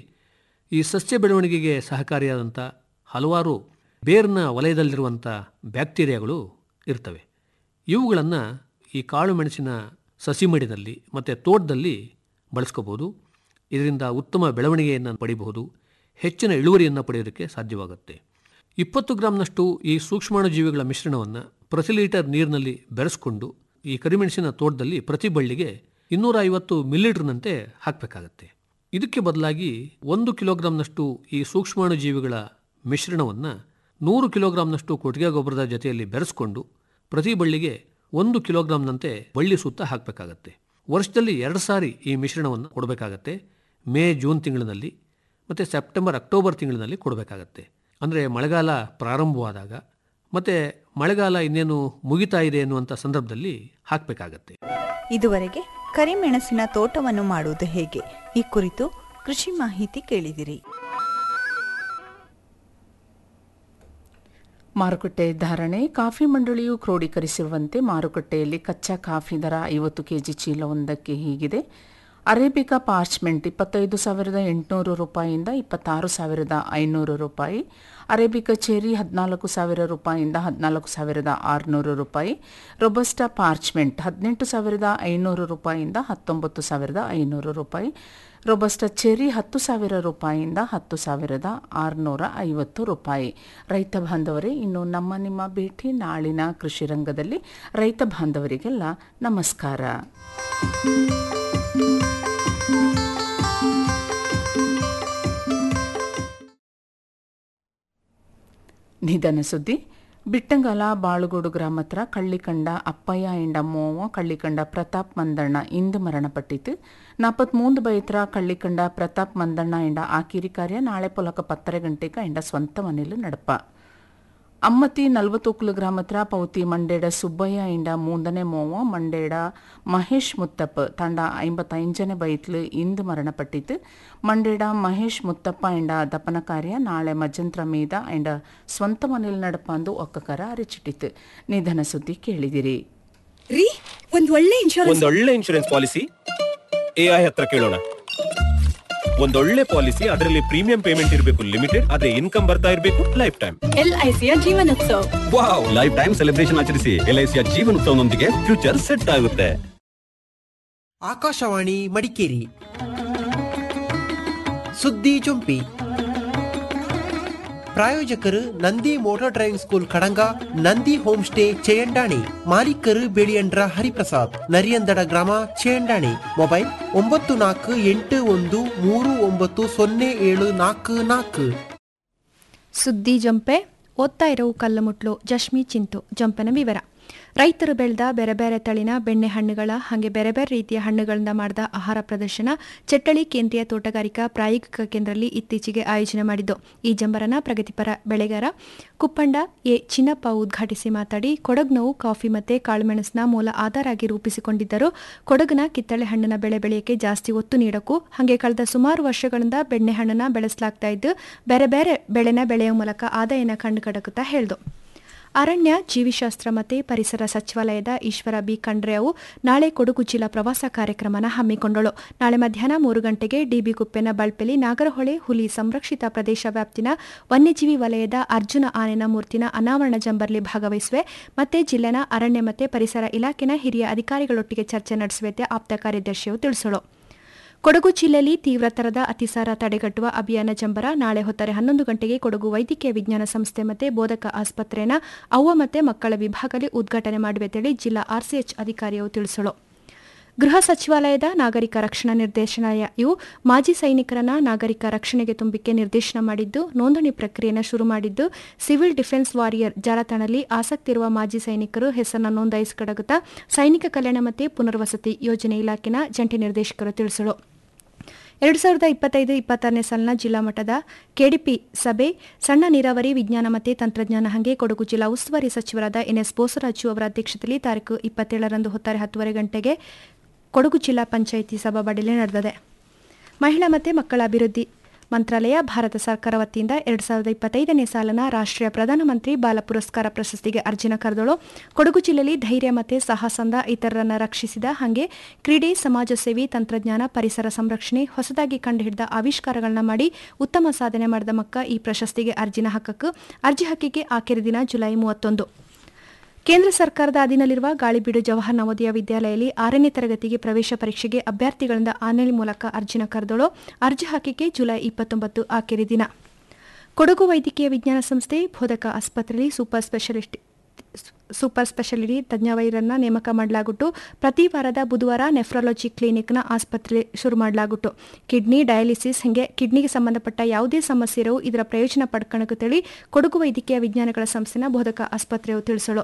ಈ ಸಸ್ಯ ಬೆಳವಣಿಗೆಗೆ ಸಹಕಾರಿಯಾದಂಥ ಹಲವಾರು ಬೇರ್ನ ವಲಯದಲ್ಲಿರುವಂಥ ಬ್ಯಾಕ್ಟೀರಿಯಾಗಳು ಇರ್ತವೆ ಇವುಗಳನ್ನು ಈ ಕಾಳು ಮೆಣಸಿನ ಸಸಿಮಡಿನಲ್ಲಿ ಮತ್ತು ತೋಟದಲ್ಲಿ ಬಳಸ್ಕೋಬೋದು ಇದರಿಂದ ಉತ್ತಮ ಬೆಳವಣಿಗೆಯನ್ನು ಪಡಿಬಹುದು ಹೆಚ್ಚಿನ ಇಳುವರಿಯನ್ನು ಪಡೆಯೋದಕ್ಕೆ ಸಾಧ್ಯವಾಗುತ್ತೆ ಇಪ್ಪತ್ತು ಗ್ರಾಂನಷ್ಟು ಈ ಸೂಕ್ಷ್ಮಾಣು ಜೀವಿಗಳ ಮಿಶ್ರಣವನ್ನು ಪ್ರತಿ ಲೀಟರ್ ನೀರಿನಲ್ಲಿ ಬೆರೆಸ್ಕೊಂಡು ಈ ಕರಿಮೆಣಸಿನ ತೋಟದಲ್ಲಿ ಪ್ರತಿ ಬಳ್ಳಿಗೆ ಇನ್ನೂರ ಐವತ್ತು ಮಿಲಿಲೀಟರ್ನಂತೆ ಹಾಕಬೇಕಾಗತ್ತೆ ಇದಕ್ಕೆ ಬದಲಾಗಿ ಒಂದು ಕಿಲೋಗ್ರಾಂನಷ್ಟು ಈ ಸೂಕ್ಷ್ಮಾಣು ಜೀವಿಗಳ ಮಿಶ್ರಣವನ್ನು ನೂರು ಕಿಲೋಗ್ರಾಂನಷ್ಟು ಕೊಟ್ಟಿಗೆ ಗೊಬ್ಬರದ ಜೊತೆಯಲ್ಲಿ ಬೆರೆಸ್ಕೊಂಡು ಪ್ರತಿ ಬಳ್ಳಿಗೆ ಒಂದು ಕಿಲೋಗ್ರಾಂನಂತೆ ಬಳ್ಳಿ ಸುತ್ತ ಹಾಕಬೇಕಾಗತ್ತೆ ವರ್ಷದಲ್ಲಿ ಎರಡು ಸಾರಿ ಈ ಮಿಶ್ರಣವನ್ನು ಕೊಡಬೇಕಾಗತ್ತೆ ಮೇ ಜೂನ್ ತಿಂಗಳಿನಲ್ಲಿ ಮತ್ತು ಸೆಪ್ಟೆಂಬರ್ ಅಕ್ಟೋಬರ್ ತಿಂಗಳಿನಲ್ಲಿ ಕೊಡಬೇಕಾಗತ್ತೆ ಅಂದರೆ ಮಳೆಗಾಲ ಪ್ರಾರಂಭವಾದಾಗ ಮತ್ತು ಮಳೆಗಾಲ ಇನ್ನೇನು ಮುಗಿತಾ ಇದೆ ಎನ್ನುವಂಥ ಸಂದರ್ಭದಲ್ಲಿ ಹಾಕಬೇಕಾಗತ್ತೆ ಇದುವರೆಗೆ ಕರಿಮೆಣಸಿನ ತೋಟವನ್ನು ಮಾಡುವುದು ಹೇಗೆ ಈ ಕುರಿತು ಕೃಷಿ ಮಾಹಿತಿ ಕೇಳಿದಿರಿ ಮಾರುಕಟ್ಟೆ ಧಾರಣೆ ಕಾಫಿ ಮಂಡಳಿಯು ಕ್ರೋಢೀಕರಿಸಿರುವಂತೆ ಮಾರುಕಟ್ಟೆಯಲ್ಲಿ ಕಚ್ಚಾ ಕಾಫಿ ದರ ಐವತ್ತು ಕೆಜಿ ಚೀಲವೊಂದಕ್ಕೆ ಹೀಗಿದೆ ಅರೇಬಿಕಾ ಪಾರ್ಚ್ಮೆಂಟ್ ಇಪ್ಪತ್ತೈದು ಸಾವಿರದ ಎಂಟುನೂರು ರೂಪಾಯಿಯಿಂದ ಇಪ್ಪತ್ತಾರು ಸಾವಿರದ ಐನೂರು ರೂಪಾಯಿ ಅರೇಬಿಕಾ ಚೆರಿ ಹದಿನಾಲ್ಕು ಸಾವಿರ ರೂಪಾಯಿಯಿಂದ ಹದಿನಾಲ್ಕು ಸಾವಿರದ ಆರುನೂರು ರೂಪಾಯಿ ರೊಬಸ್ಟಾ ಪಾರ್ಚ್ಮೆಂಟ್ ಹದಿನೆಂಟು ಸಾವಿರದ ಐನೂರು ರೂಪಾಯಿಯಿಂದ ಹತ್ತೊಂಬತ್ತು ಸಾವಿರದ ಐನೂರು ರೂಪಾಯಿ ರೊಬಸ್ಟ ಚೆರಿ ಹತ್ತು ಸಾವಿರ ರೂಪಾಯಿಯಿಂದ ಹತ್ತು ಸಾವಿರದ ಆರುನೂರ ಐವತ್ತು ರೂಪಾಯಿ ರೈತ ಬಾಂಧವರೇ ಇನ್ನು ನಮ್ಮ ನಿಮ್ಮ ಭೇಟಿ ನಾಳಿನ ಕೃಷಿ ರಂಗದಲ್ಲಿ ರೈತ ಬಾಂಧವರಿಗೆಲ್ಲ ನಮಸ್ಕಾರ ನಿಧನ ಸುದ್ದಿ ಬಿಟ್ಟಂಗಾಲ ಬಾಳುಗೋಡು ಗ್ರಾಮ ಹತ್ರ ಕಳ್ಳಿಕಂಡ ಅಪ್ಪಯ್ಯ ಎಂಡ ಮೋವ ಕಳ್ಳಿಕಂಡ ಪ್ರತಾಪ್ ಮಂದಣ್ಣ ಇಂದು ಮರಣಪಟ್ಟಿತು ನಾಪತ್ಮೂಂದು ಬೈತ್ರ ಕಳ್ಳಿಕಂಡ ಪ್ರತಾಪ್ ಮಂದಣ್ಣ ಎಂಡ ಆಕಿರಿ ಕಾರ್ಯ ನಾಳೆ ಪೊಲಕ ಪತ್ತರೆ ಗಂಟೆಗ ಎಂಡ ಸ್ವಂತ ಮನೇಲಿ ನಡಪ ಅಮ್ಮತಿ ನಲ್ವತ್ತೊಕ್ಲು ಗ್ರಾಮ ಹತ್ರ ಪೌತಿ ಮಂಡೇಡ ಸುಬ್ಬಯ್ಯ ಇಂಡ ಮೂಂದನೆ ಮೋವ ಮಂಡೇಡ ಮಹೇಶ್ ಮುತ್ತಪ್ಪ ತಂಡ ಐಂಬತ್ತೈಂಜನೆ ಬೈತ್ಲು ಇಂದು ಮರಣಪಟ್ಟಿತು ಮಂಡೇಡ ಮಹೇಶ್ ಮುತ್ತಪ್ಪ ಎಂಡ ದಪನ ಕಾರ್ಯ ನಾಳೆ ಮಜಂತ್ರ ಮೀದ ಎಂಡ ಸ್ವಂತ ಮನೇಲಿ ನಡಪಂದು ಒಕ್ಕಕರ ಅರಿಚಿಟ್ಟಿತು ನಿಧನ ಸುದ್ದಿ ಕೇಳಿದಿರಿ ರೀ ಒಂದ್ ಒಳ್ಳೆ ಇನ್ಶೂರೆನ್ಸ್ ಒಂದೊಳ್ಳೆ ಇನ್ಶೂರೆನ್ಸ್ ಪಾಲಿಸಿ ಎಐ ಹತ್ರ ಕೇಳೋಣ ಒಂದೊಳ್ಳೆ ಪಾಲಿಸಿ ಅದರಲ್ಲಿ ಪ್ರೀಮಿಯಂ ಪೇಮೆಂಟ್ ಇರಬೇಕು ಲಿಮಿಟೆಡ್ ಅದೇ ಇನ್ಕಮ್ ಬರ್ತಾ ಇರಬೇಕು ಲೈಫ್ ಟೈಮ್ ಎಲ್ಐಸಿಯ ಜೀವನೋತ್ಸವ ವಾವ್ ಲೈಫ್ ಟೈಮ್ ಸೆಲೆಬ್ರೇಷನ್ ಆಚರಿಸಿ ಎಲ್ಐಸಿಯ ಜೀವನೋತ್ಸವನೊಂದಿಗೆ ಫ್ಯೂಚರ್ ಸೆಟ್ ಆಗುತ್ತೆ ಆಕಾಶವಾಣಿ ಮಡಿಕೇರಿ ಸುದ್ದಿ ಚುಂಪಿ ಪ್ರಾಯೋಜಕರು Nandi motor driving school Kadanga Nandi home stay Cheyandani ಮಾಲೀಕರು ಬೆಳಿಯಂಡ್ರ ಹರಿಪ್ರಸಾದ್ ನರಿಯಂದಡ ಗ್ರಾಮ ಚೇಯಂಡಾಣಿ ಮೊಬೈಲ್ ಒಂಬತ್ತು ನಾಲ್ಕು ಎಂಟು ಒಂದು ಮೂರು ಒಂಬತ್ತು ಸೊನ್ನೆ ಏಳು ನಾಲ್ಕು ನಾಲ್ಕು ಸುದ್ದಿ ಜಂಪೆ ಓದ್ತಾ ಇರೋ ಕಲ್ಲುಮುಟ್ಲು ಜಶ್ಮಿ ಚಿಂತು ಜಂಪನ ವಿವರ ರೈತರು ಬೆಳೆದ ಬೇರೆ ಬೇರೆ ತಳಿನ ಬೆಣ್ಣೆ ಹಣ್ಣುಗಳ ಹಾಗೆ ಬೇರೆ ಬೇರೆ ರೀತಿಯ ಹಣ್ಣುಗಳಿಂದ ಮಾಡಿದ ಆಹಾರ ಪ್ರದರ್ಶನ ಚಟ್ಟಳಿ ಕೇಂದ್ರೀಯ ತೋಟಗಾರಿಕಾ ಪ್ರಾಯೋಗಿಕ ಕೇಂದ್ರದಲ್ಲಿ ಇತ್ತೀಚೆಗೆ ಆಯೋಜನೆ ಮಾಡಿದ್ದು ಈ ಜಂಬರನ ಪ್ರಗತಿಪರ ಬೆಳೆಗಾರ ಕುಪ್ಪಂಡ ಎ ಚಿನ್ನಪ್ಪ ಉದ್ಘಾಟಿಸಿ ಮಾತಾಡಿ ಕೊಡಗ್ನವು ಕಾಫಿ ಮತ್ತೆ ಕಾಳುಮೆಣಸಿನ ಮೂಲ ಆಧಾರ ಆಗಿ ರೂಪಿಸಿಕೊಂಡಿದ್ದರು ಕೊಡಗಿನ ಕಿತ್ತಳೆ ಹಣ್ಣಿನ ಬೆಳೆ ಬೆಳೆಯಕ್ಕೆ ಜಾಸ್ತಿ ಒತ್ತು ನೀಡಕ್ಕೂ ಹಾಗೆ ಕಳೆದ ಸುಮಾರು ವರ್ಷಗಳಿಂದ ಬೆಣ್ಣೆ ಹಣ್ಣನ್ನ ಬೆಳೆಸಲಾಗ್ತಾ ಇದ್ದು ಬೇರೆ ಬೇರೆ ಬೆಳೆನ ಬೆಳೆಯುವ ಮೂಲಕ ಆದಾಯನ ಕಂಡು ಕಡಕುತ್ತಾ ಹೇಳ್ದು ಅರಣ್ಯ ಜೀವಿಶಾಸ್ತ್ರ ಮತ್ತು ಪರಿಸರ ಸಚಿವಾಲಯದ ಈಶ್ವರ ಬಿ ಖಂಡ್ರೆ ಅವು ನಾಳೆ ಕೊಡಗು ಜಿಲ್ಲಾ ಪ್ರವಾಸ ಕಾರ್ಯಕ್ರಮನ ಹಮ್ಮಿಕೊಂಡಳು ನಾಳೆ ಮಧ್ಯಾಹ್ನ ಮೂರು ಗಂಟೆಗೆ ಡಿಬಿ ಕುಪ್ಪೆನ ಬಳ್ಪೆಲಿ ನಾಗರಹೊಳೆ ಹುಲಿ ಸಂರಕ್ಷಿತ ಪ್ರದೇಶ ವ್ಯಾಪ್ತಿನ ವನ್ಯಜೀವಿ ವಲಯದ ಅರ್ಜುನ ಆನೆನ ಮೂರ್ತಿನ ಅನಾವರಣ ಜಂಬರ್ಲಿ ಭಾಗವಹಿಸುವೆ ಮತ್ತೆ ಜಿಲ್ಲೆನ ಅರಣ್ಯ ಮತ್ತು ಪರಿಸರ ಇಲಾಖೆನ ಹಿರಿಯ ಅಧಿಕಾರಿಗಳೊಟ್ಟಿಗೆ ಚರ್ಚೆ ನಡೆಸುವೆ ಅಂತ ಆಪ್ತ ಕಾರ್ಯದರ್ಶಿಯು ತಿಳಿಸಳು ಕೊಡಗು ಜಿಲ್ಲೆಯಲ್ಲಿ ತೀವ್ರತರದ ಅತಿಸಾರ ತಡೆಗಟ್ಟುವ ಅಭಿಯಾನ ಜಂಬರ ನಾಳೆ ಹೊತ್ತಾರೆ ಹನ್ನೊಂದು ಗಂಟೆಗೆ ಕೊಡಗು ವೈದ್ಯಕೀಯ ವಿಜ್ಞಾನ ಸಂಸ್ಥೆ ಮತ್ತು ಬೋಧಕ ಆಸ್ಪತ್ರೆನ ಅವ್ವ ಮತ್ತು ಮಕ್ಕಳ ವಿಭಾಗದಲ್ಲಿ ಉದ್ಘಾಟನೆ ಮಾಡುವೆ ತಿಳಿ ಜಿಲ್ಲಾ ಆರ್ಸಿಎಚ್ ಅಧಿಕಾರಿಯು ತಿಳಿಸಳು ಗೃಹ ಸಚಿವಾಲಯದ ನಾಗರಿಕ ರಕ್ಷಣಾ ನಿರ್ದೇಶನಾಲಯವು ಮಾಜಿ ಸೈನಿಕರನ್ನ ನಾಗರಿಕ ರಕ್ಷಣೆಗೆ ತುಂಬಿಕೆ ನಿರ್ದೇಶನ ಮಾಡಿದ್ದು ನೋಂದಣಿ ಪ್ರಕ್ರಿಯೆಯನ್ನು ಶುರು ಮಾಡಿದ್ದು ಸಿವಿಲ್ ಡಿಫೆನ್ಸ್ ವಾರಿಯರ್ ಜಾಲತಾಣದಲ್ಲಿ ಆಸಕ್ತಿ ಇರುವ ಮಾಜಿ ಸೈನಿಕರು ಹೆಸರನ್ನು ನೋಂದಾಯಿಸಿಕೊಡಗುತ್ತಾ ಸೈನಿಕ ಕಲ್ಯಾಣ ಮತ್ತು ಪುನರ್ವಸತಿ ಯೋಜನೆ ಇಲಾಖೆನ ಜಂಟಿ ನಿರ್ದೇಶಕರು ತಿಳಿಸಲು ಎರಡು ಸಾವಿರದ ಇಪ್ಪತ್ತೈದು ಇಪ್ಪತ್ತಾರನೇ ಸಾಲಿನ ಜಿಲ್ಲಾ ಮಟ್ಟದ ಕೆಡಿಪಿ ಸಭೆ ಸಣ್ಣ ನೀರಾವರಿ ವಿಜ್ಞಾನ ಮತ್ತು ತಂತ್ರಜ್ಞಾನ ಹಂಗೆ ಕೊಡಗು ಜಿಲ್ಲಾ ಉಸ್ತುವಾರಿ ಸಚಿವರಾದ ಎನ್ಎಸ್ ಬೋಸರಾಜು ಅವರ ಅಧ್ಯಕ್ಷತೆಯಲ್ಲಿ ತಾರೀಕು ಇಪ್ಪತ್ತೇಳರಂದು ಹೊತ್ತಾರೆ ಹತ್ತುವರೆ ಗಂಟೆಗೆ ಕೊಡಗು ಜಿಲ್ಲಾ ಪಂಚಾಯಿತಿ ಸಭಾಬಡಿಯಲ್ಲಿ ನಡೆದಿದೆ ಮಹಿಳಾ ಮತ್ತು ಮಕ್ಕಳ ಅಭಿವೃದ್ಧಿ ಮಂತ್ರಾಲಯ ಭಾರತ ಸರ್ಕಾರ ವತಿಯಿಂದ ಎರಡು ಸಾವಿರದ ಇಪ್ಪತ್ತೈದನೇ ಸಾಲಿನ ರಾಷ್ಟ್ರೀಯ ಪ್ರಧಾನಮಂತ್ರಿ ಬಾಲ ಪುರಸ್ಕಾರ ಪ್ರಶಸ್ತಿಗೆ ಅರ್ಜಿನ ಕರೆದಳು ಕೊಡಗು ಜಿಲ್ಲೆಯಲ್ಲಿ ಧೈರ್ಯ ಮತ್ತು ಸಾಹಸಂದ ಇತರರನ್ನ ರಕ್ಷಿಸಿದ ಹಾಗೆ ಕ್ರೀಡೆ ಸಮಾಜ ಸೇವೆ ತಂತ್ರಜ್ಞಾನ ಪರಿಸರ ಸಂರಕ್ಷಣೆ ಹೊಸದಾಗಿ ಕಂಡುಹಿಡಿದ ಆವಿಷ್ಕಾರಗಳನ್ನ ಮಾಡಿ ಉತ್ತಮ ಸಾಧನೆ ಮಾಡಿದ ಮಕ್ಕ ಈ ಪ್ರಶಸ್ತಿಗೆ ಅರ್ಜಿನ ಹಕ್ಕಕ್ಕೆ ಅರ್ಜಿ ಹಕ್ಕಿಗೆ ಆಖರಿ ದಿನ ಜುಲೈ ಮೂವತ್ತೊಂದು ಕೇಂದ್ರ ಸರ್ಕಾರದ ಅಧೀನಲ್ಲಿರುವ ಗಾಳಿಬೀಡು ಜವಾಹರ್ ನವೋದಯ ವಿದ್ಯಾಲಯದಲ್ಲಿ ಆರನೇ ತರಗತಿಗೆ ಪ್ರವೇಶ ಪರೀಕ್ಷೆಗೆ ಅಭ್ಯರ್ಥಿಗಳಿಂದ ಆನ್ಲೈನ್ ಮೂಲಕ ಅರ್ಜಿನ ಕರೆದಳು ಅರ್ಜಿ ಹಾಕಿಕೆ ಜುಲೈ ಇಪ್ಪತ್ತೊಂಬತ್ತು ಆಖರಿ ದಿನ ಕೊಡಗು ವೈದ್ಯಕೀಯ ವಿಜ್ಞಾನ ಸಂಸ್ಥೆ ಬೋಧಕ ಆಸ್ಪತ್ರೆಯಲ್ಲಿ ಸೂಪರ್ ಸ್ಪೆಷಲಿಸ್ಟ್ ಸೂಪರ್ ಸ್ಪೆಷಾಲಿಟಿ ತಜ್ಞ ವೈರನ್ನ ನೇಮಕ ಮಾಡಲಾಗುಟ್ಟು ಪ್ರತಿ ವಾರದ ಬುಧವಾರ ನೆಫ್ರಾಲಜಿ ಕ್ಲಿನಿಕ್ನ ಆಸ್ಪತ್ರೆ ಶುರು ಮಾಡಲಾಗುಟ್ಟು ಕಿಡ್ನಿ ಡಯಾಲಿಸಿಸ್ ಹೀಗೆ ಕಿಡ್ನಿಗೆ ಸಂಬಂಧಪಟ್ಟ ಯಾವುದೇ ಸಮಸ್ಯೆ ಇರೋ ಇದರ ಪ್ರಯೋಜನ ಪಡ್ಕಣಕ್ಕೆ ತಿಳಿ ಕೊಡಗು ವೈದ್ಯಕೀಯ ವಿಜ್ಞಾನಗಳ ಸಂಸ್ಥೆನ ಬೋಧಕ ಆಸ್ಪತ್ರೆಯು ತಿಳಿಸಲು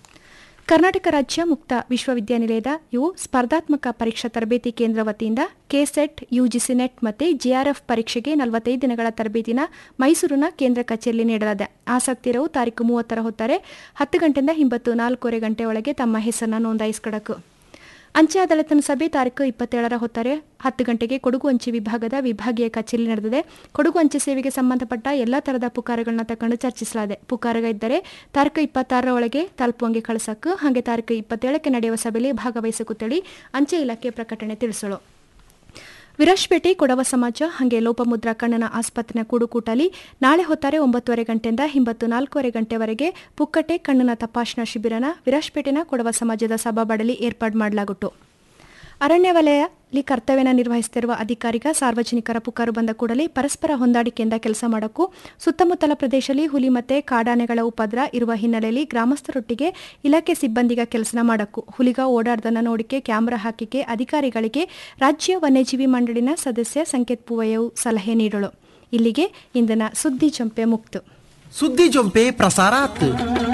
ಕರ್ನಾಟಕ ರಾಜ್ಯ ಮುಕ್ತ ವಿಶ್ವವಿದ್ಯಾನಿಲಯದ ಇವು ಸ್ಪರ್ಧಾತ್ಮಕ ಪರೀಕ್ಷಾ ತರಬೇತಿ ಕೇಂದ್ರ ವತಿಯಿಂದ ಕೆಸೆಟ್ ಯುಜಿಸಿ ನೆಟ್ ಮತ್ತು ಜಿಆರ್ಎಫ್ ಪರೀಕ್ಷೆಗೆ ನಲವತ್ತೈದು ದಿನಗಳ ತರಬೇತಿನ ಮೈಸೂರಿನ ಕೇಂದ್ರ ಕಚೇರಿಯಲ್ಲಿ ನೀಡಲಾಗಿದೆ ಆಸಕ್ತಿರವು ತಾರೀಕು ಮೂವತ್ತರ ಹೊತ್ತಾರೆ ಹತ್ತು ಗಂಟೆಯಿಂದ ಹಿಂಬತ್ತು ನಾಲ್ಕೂವರೆ ಗಂಟೆ ಒಳಗೆ ತಮ್ಮ ಹೆಸರನ್ನು ನೋಂದಾಯಿಸಿಕೊಡಕು ಅಂಚೆ ಅದಾಲತ್ನ ಸಭೆ ತಾರೀಕು ಇಪ್ಪತ್ತೇಳರ ಹೊತ್ತಾರೆ ಹತ್ತು ಗಂಟೆಗೆ ಕೊಡಗು ಅಂಚೆ ವಿಭಾಗದ ವಿಭಾಗೀಯ ಕಚೇರಿ ನಡೆದಿದೆ ಕೊಡಗು ಅಂಚೆ ಸೇವೆಗೆ ಸಂಬಂಧಪಟ್ಟ ಎಲ್ಲಾ ತರದ ಪುಕಾರಗಳನ್ನ ತಕೊಂಡು ಚರ್ಚಿಸಲಾಗಿದೆ ಪುಕಾರಗ ಇದ್ದರೆ ತಾರೀಕು ಇಪ್ಪತ್ತಾರರ ಒಳಗೆ ತಲುಪುವಂಗೆ ಕಳಿಸಕ್ಕೆ ಹಾಗೆ ತಾರೀಕು ಇಪ್ಪತ್ತೇಳಕ್ಕೆ ನಡೆಯುವ ಸಭೆಯಲ್ಲಿ ಭಾಗವಹಿಸಕುತ್ತೇಳಿ ಅಂಚೆ ಇಲಾಖೆ ಪ್ರಕಟಣೆ ತಿಳಿಸಲು ವಿರಾಜ್ಪೇಟೆ ಕೊಡವ ಸಮಾಜ ಹಾಗೆ ಲೋಪಮುದ್ರಾ ಕಣ್ಣನ ಆಸ್ಪತ್ರೆನ ಕೂಡುಕೂಟಲಿ ನಾಳೆ ಹೊತ್ತಾರೆ ಒಂಬತ್ತುವರೆ ಗಂಟೆಯಿಂದ ಹಿಂಬತ್ತು ನಾಲ್ಕೂವರೆ ಗಂಟೆವರೆಗೆ ಪುಕ್ಕಟೆ ಕಣ್ಣನ ತಪಾಸಣಾ ಶಿಬಿರನ ವಿರಾಜ್ಪೇಟೆನ ಕೊಡವ ಸಮಾಜದ ಸಭಾಬಡಲಿ ಏರ್ಪಾಡು ಮಾಡಲಾಗುತ್ತು ಅರಣ್ಯ ವಲಯದಲ್ಲಿ ಕರ್ತವ್ಯನ ನಿರ್ವಹಿಸುತ್ತಿರುವ ಅಧಿಕಾರಿಗ ಸಾರ್ವಜನಿಕರ ಪುಕಾರು ಬಂದ ಕೂಡಲೇ ಪರಸ್ಪರ ಹೊಂದಾಣಿಕೆಯಿಂದ ಕೆಲಸ ಮಾಡಕ್ಕೂ ಸುತ್ತಮುತ್ತಲ ಪ್ರದೇಶದಲ್ಲಿ ಹುಲಿ ಮತ್ತೆ ಕಾಡಾನೆಗಳ ಉಪದ್ರ ಇರುವ ಹಿನ್ನೆಲೆಯಲ್ಲಿ ಗ್ರಾಮಸ್ಥರೊಟ್ಟಿಗೆ ಇಲಾಖೆ ಸಿಬ್ಬಂದಿಗ ಕೆಲಸ ಮಾಡಕ್ಕೂ ಹುಲಿಗ ಓಡಾಡ್ದನ್ನ ನೋಡಿಕೆ ಕ್ಯಾಮೆರಾ ಹಾಕಿಕೆ ಅಧಿಕಾರಿಗಳಿಗೆ ರಾಜ್ಯ ವನ್ಯಜೀವಿ ಮಂಡಳಿನ ಸದಸ್ಯ ಸಂಕೇತ್ ಪೂವಯ್ಯವು ಸಲಹೆ ನೀಡಳು ಇಲ್ಲಿಗೆ ಇಂದಿನ ಸುದ್ದಿ ಚಂಪೆ ಮುಕ್ತು ಸುದ್ದಿ ಜೊಂಪೆ ಪ್ರಸಾರಾತ್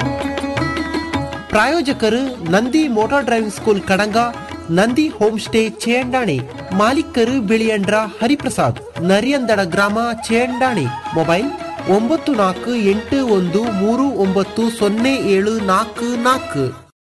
ಪ್ರಾಯೋಜಕರು Nandi motor driving school Kadanga Nandi home stay Chendani ಮಾಲೀಕರು ಬಿಳಿಯಂಡ್ರ ಹರಿಪ್ರಸಾದ್ ನರಿಯಂದಡ ಗ್ರಾಮ ಚೇಂಡಾಣಿ ಮೊಬೈಲ್ ಒಂಬತ್ತು ನಾಲ್ಕು ಎಂಟು ಒಂದು ಮೂರು ಒಂಬತ್ತು ಸೊನ್ನೆ ಏಳು ನಾಲ್ಕು ನಾಲ್ಕು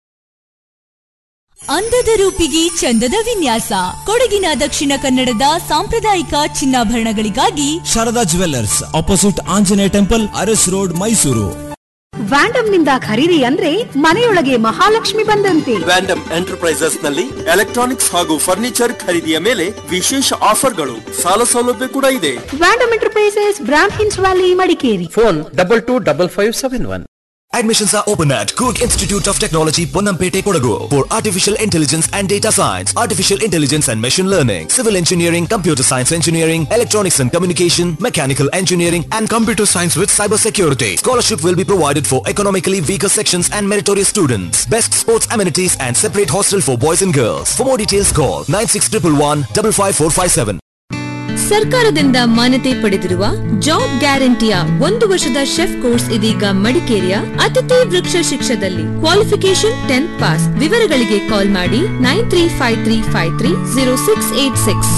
ಅಂದದ ರೂಪಿಗೆ ಚಂದದ ವಿನ್ಯಾಸ ಕೊಡಗಿನ ದಕ್ಷಿಣ ಕನ್ನಡದ ಸಾಂಪ್ರದಾಯಿಕ ಚಿನ್ನಾಭರಣಗಳಿಗಾಗಿ Sharada jewellers opposite Anjaneya temple Aras road Mysuru Vandam ನಿಂದ ಖರೀದಿ ಅಂದ್ರೆ ಮನೆಯೊಳಗೆ ಮಹಾಲಕ್ಷ್ಮಿ ಬಂದಂತೆ ವ್ಯಾಂಡಮ್ ಎಂಟರ್ಪ್ರೈಸಸ್ ನಲ್ಲಿ ಎಲೆಕ್ಟ್ರಾನಿಕ್ಸ್ ಹಾಗೂ ಫರ್ನಿಚರ್ ಖರೀದಿಯ ಮೇಲೆ ವಿಶೇಷ ಆಫರ್ಗಳು ಸಾಲ ಸೌಲಭ್ಯ ಕೂಡ ಇದೆ ವ್ಯಾಂಡಮ್ ಎಂಟರ್ಪ್ರೈಸಸ್ ಬ್ರಾಂಡ್ ಹಿನ್ಸ್ valley Madikeri phone double two double five seven one Admissions are open at Cook Institute of Technology, Ponampete, Kodagu for Artificial Intelligence and Data Science, Artificial Intelligence and Machine Learning, Civil Engineering, Computer Science Engineering, Electronics and Communication, Mechanical Engineering and Computer Science with Cybersecurity. Scholarship will be provided for economically weaker sections and meritorious students. Best sports amenities and separate hostel for boys and girls. For more details call 96111 55457. ಸರ್ಕಾರದಿಂದ ಮಾನ್ಯತೆ ಪಡೆದಿರುವ job ಗ್ಯಾರಂಟಿಯ ಒಂದು ವರ್ಷದ chef course ಇದೀಗ ಮಡಿಕೇರಿಯ ಅತಿಥಿ ವೃಕ್ಷ ಶಿಕ್ಷದಲ್ಲಿ qualification tenth pass ವಿವರಗಳಿಗೆ ಕಾಲ್ ಮಾಡಿ nine three five three five three zero six eight six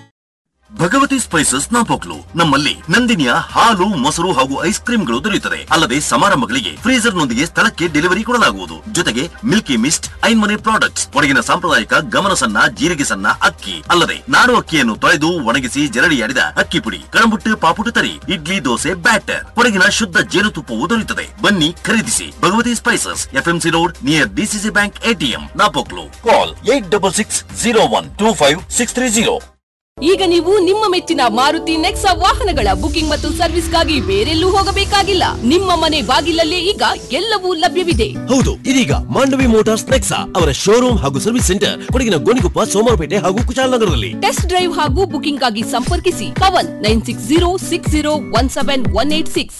Bhagavati spices Napoklu ನಮ್ಮಲ್ಲಿ ನಂದಿನಿಯ ಹಾಲು ಮೊಸರು ಹಾಗೂ ಐಸ್ ಕ್ರೀಮ್ಗಳು ದೊರೆಯುತ್ತದೆ ಅಲ್ಲದೆ ಸಮಾರಂಭಗಳಿಗೆ ಫ್ರೀಜರ್ ನೊಂದಿಗೆ ಸ್ಥಳಕ್ಕೆ ಡೆಲಿವರಿ ಕೊಡಲಾಗುವುದು ಜೊತೆಗೆ ಮಿಲ್ಕಿ ಮಿಸ್ಟ್ ಐನ್ಮನೆ ಪ್ರಾಡಕ್ಟ್ಸ್ ಹೊರಗಿನ ಸಾಂಪ್ರದಾಯಿಕ ಗಮನ ಸಣ್ಣ ಜೀರಿಗೆ ಸಣ್ಣ ಅಕ್ಕಿ ಅಲ್ಲದೆ ನಾಡು ಅಕ್ಕಿಯನ್ನು ತೊಳೆದು ಒಣಗಿಸಿ ಜರಡಿಯಾಡಿದ ಅಕ್ಕಿ ಪುಡಿ ಕಳಂಬುಟ್ಟು ಪಾಪುಟ್ಟು ತರಿ ಇಡ್ಲಿ ದೋಸೆ ಬ್ಯಾಟರ್ ಹೊರಗಿನ ಶುದ್ಧ ಜೇನುತುಪ್ಪವು ದೊರೆಯುತ್ತದೆ ಬನ್ನಿ ಖರೀದಿಸಿ Bhagavati spices FMC road near DCC bank ATM Napoklu call eight double six zero one two five six three zero ಈಗ ನೀವು ನಿಮ್ಮ ಮೆಚ್ಚಿನ ಮಾರುತಿ ನೆಕ್ಸಾ ವಾಹನಗಳ ಬುಕಿಂಗ್ ಮತ್ತು ಸರ್ವಿಸ್ಗಾಗಿ ಬೇರೆಲ್ಲೂ ಹೋಗಬೇಕಾಗಿಲ್ಲ ನಿಮ್ಮ ಮನೆ ಬಾಗಿಲಲ್ಲೇ ಈಗ ಎಲ್ಲವೂ ಲಭ್ಯವಿದೆ ಹೌದು ಇದೀಗ ಮಾಂಡವಿ ಮೋಟಾರ್ಸ್ ನೆಕ್ಸಾ ಅವರ ಶೋರೂಮ್ ಹಾಗೂ ಸರ್ವಿಸ್ ಸೆಂಟರ್ ಕೊಡಗಿನ ಗೋಣಿಕೊಪ್ಪ ಸೋಮವಾರಪೇಟೆ ಹಾಗೂ ಕುಶಾಲನಗರದಲ್ಲಿ ಟೆಸ್ಟ್ ಡ್ರೈವ್ ಹಾಗೂ ಬುಕಿಂಗ್ ಆಗಿ ಸಂಪರ್ಕಿಸಿ Pavan nine six zero six zero one seven one eight six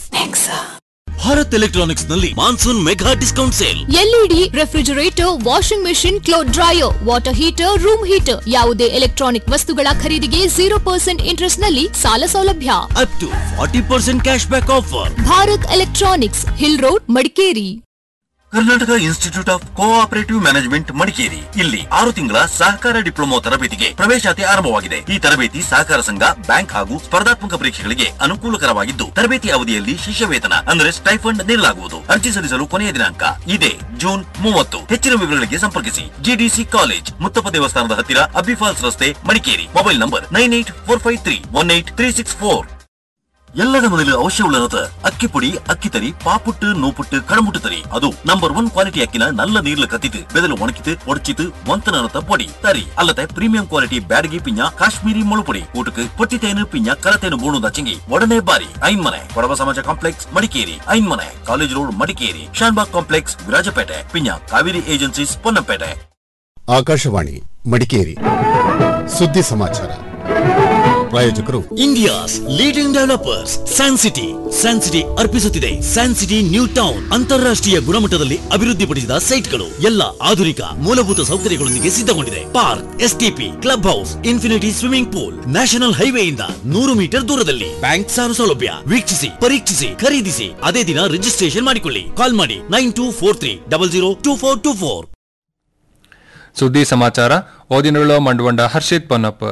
Bharat electronics ನಲ್ಲಿ monsoon mega discount sale LED refrigerator washing machine cloth dryer water heater room heater ಯಾವುದೇ electronic ವಸ್ತುಗಳ ಖರೀದಿಗೆ ಜೀರೋ ಪರ್ಸೆಂಟ್ ಇಂಟ್ರೆಸ್ಟ್ ನಲ್ಲಿ ಸಾಲ ಸೌಲಭ್ಯ up to forty percent cash back offer Bharat electronics hill road Madikeri Karnataka institute of cooperative management Madikeri ಇಲ್ಲಿ ಆರು ತಿಂಗಳ ಸಹಕಾರ ಡಿಪ್ಲೊಮಾ ತರಬೇತಿಗೆ ಪ್ರವೇಶಾತಿ ಆರಂಭವಾಗಿದೆ ಈ ತರಬೇತಿ ಸಹಕಾರ ಸಂಘ ಬ್ಯಾಂಕ್ ಹಾಗೂ ಸ್ಪರ್ಧಾತ್ಮಕ ಪರೀಕ್ಷೆಗಳಿಗೆ ಅನುಕೂಲಕರವಾಗಿದ್ದು ತರಬೇತಿ ಅವಧಿಯಲ್ಲಿ ಶಿಷ್ಯ ವೇತನ ಅಂದರೆ ಸ್ಟೈಫಂಡ್ ನೀಡಲಾಗುವುದು ಅರ್ಜಿ ಸಲ್ಲಿಸಲು ಕೊನೆಯ ದಿನಾಂಕ ಇದೇ ಜೂನ್ ಮೂವತ್ತು ಹೆಚ್ಚಿನ ವಿವರಗಳಿಗೆ ಸಂಪರ್ಕಿಸಿ ಜಿಡಿಸಿ ಕಾಲೇಜ್ ಮುತ್ತಪ್ಪ ದೇವಸ್ಥಾನದ ಹತ್ತಿರ ಅಬ್ಬಿಫಾಲ್ಸ್ ರಸ್ತೆ Madikeri mobile number nine eight four five three one eight three six four ಎಲ್ಲದ ಮೊದಲು ಅವಶ್ಯವುಳ್ಳದ ಅಕ್ಕಿ ಪುಡಿ ಅಕ್ಕಿ ತರಿ பாப்புட்டு நூப்புட்டு கடமுட்டு தரி அது நம்பர் ஒன் குவாலிட்டி அக்கின நல்ல நீர்ல கத்திட்டு ಬೆದಲು ಒಣಕಿತು ಒಡಚಿತು ಒಂತನರತ ಪೊಡಿ ತರಿ ಅಲ್ಲದೆ ಪ್ರೀಮಿಯಂ ಕ್ವಾಲಿಟಿ ಬ್ಯಾಡಗಿ ಪಿಂಜ ಕಾಶ್ಮೀರಿ ಮುಳುಪುಡಿ ಊಟಕ್ಕೆ ಪೊಟ್ಟಿತೇನು ಪಿಂಜ ಕರತೇನು ಬೋಣದ ಚಿಂಗಿ ಒಡನೆ ಬಾರಿ Ainmane Kodava Samaja complex Madikeri Ainmane college road Madikeri Shanbhag complex Virajpet ಪಿಂಜ ಕಾವೇರಿ ಏಜೆನ್ಸೀಸ್ ಪೊನ್ನಪೇಟೆ ಆಕಾಶವಾಣಿ ಮಡಿಕೇರಿ ಸುದ್ದಿ ಸಮಾಚಾರ ಪ್ರಾಯೋಜಕರು India's leading developers San City San City ಅರ್ಪಿಸುತ್ತಿದೆ ಸ್ಯಾನ್ ಸಿಟಿ ನ್ಯೂ ಟೌನ್ ಅಂತಾರಾಷ್ಟ್ರೀಯ ಗುಣಮಟ್ಟದಲ್ಲಿ ಅಭಿವೃದ್ಧಿಪಡಿಸಿದ ಸೈಟ್ಗಳು ಎಲ್ಲ ಆಧುನಿಕ ಮೂಲಭೂತ ಸೌಕರ್ಯಗಳೊಂದಿಗೆ ಸಿದ್ಧಗೊಂಡಿದೆ park STP club house infinity swimming pool national ಹೈವೇಯಿಂದ ನೂರು ಮೀಟರ್ ದೂರದಲ್ಲಿ ಬ್ಯಾಂಕ್ ಸಾಲ ಸೌಲಭ್ಯ ವೀಕ್ಷಿಸಿ ಪರೀಕ್ಷಿಸಿ ಖರೀದಿಸಿ ಅದೇ ದಿನ ರಿಜಿಸ್ಟ್ರೇಷನ್ ಮಾಡಿಕೊಳ್ಳಿ ಕಾಲ್ ಮಾಡಿ nine two four three double zero two four two four ಸುದ್ದಿ ಸಮಾಚಾರ ಓದಿನುಳ್ಳ ಮಂಡುವಂಡ ಹರ್ಷಿತ್ ಪೊನ್ನಪ್ಪ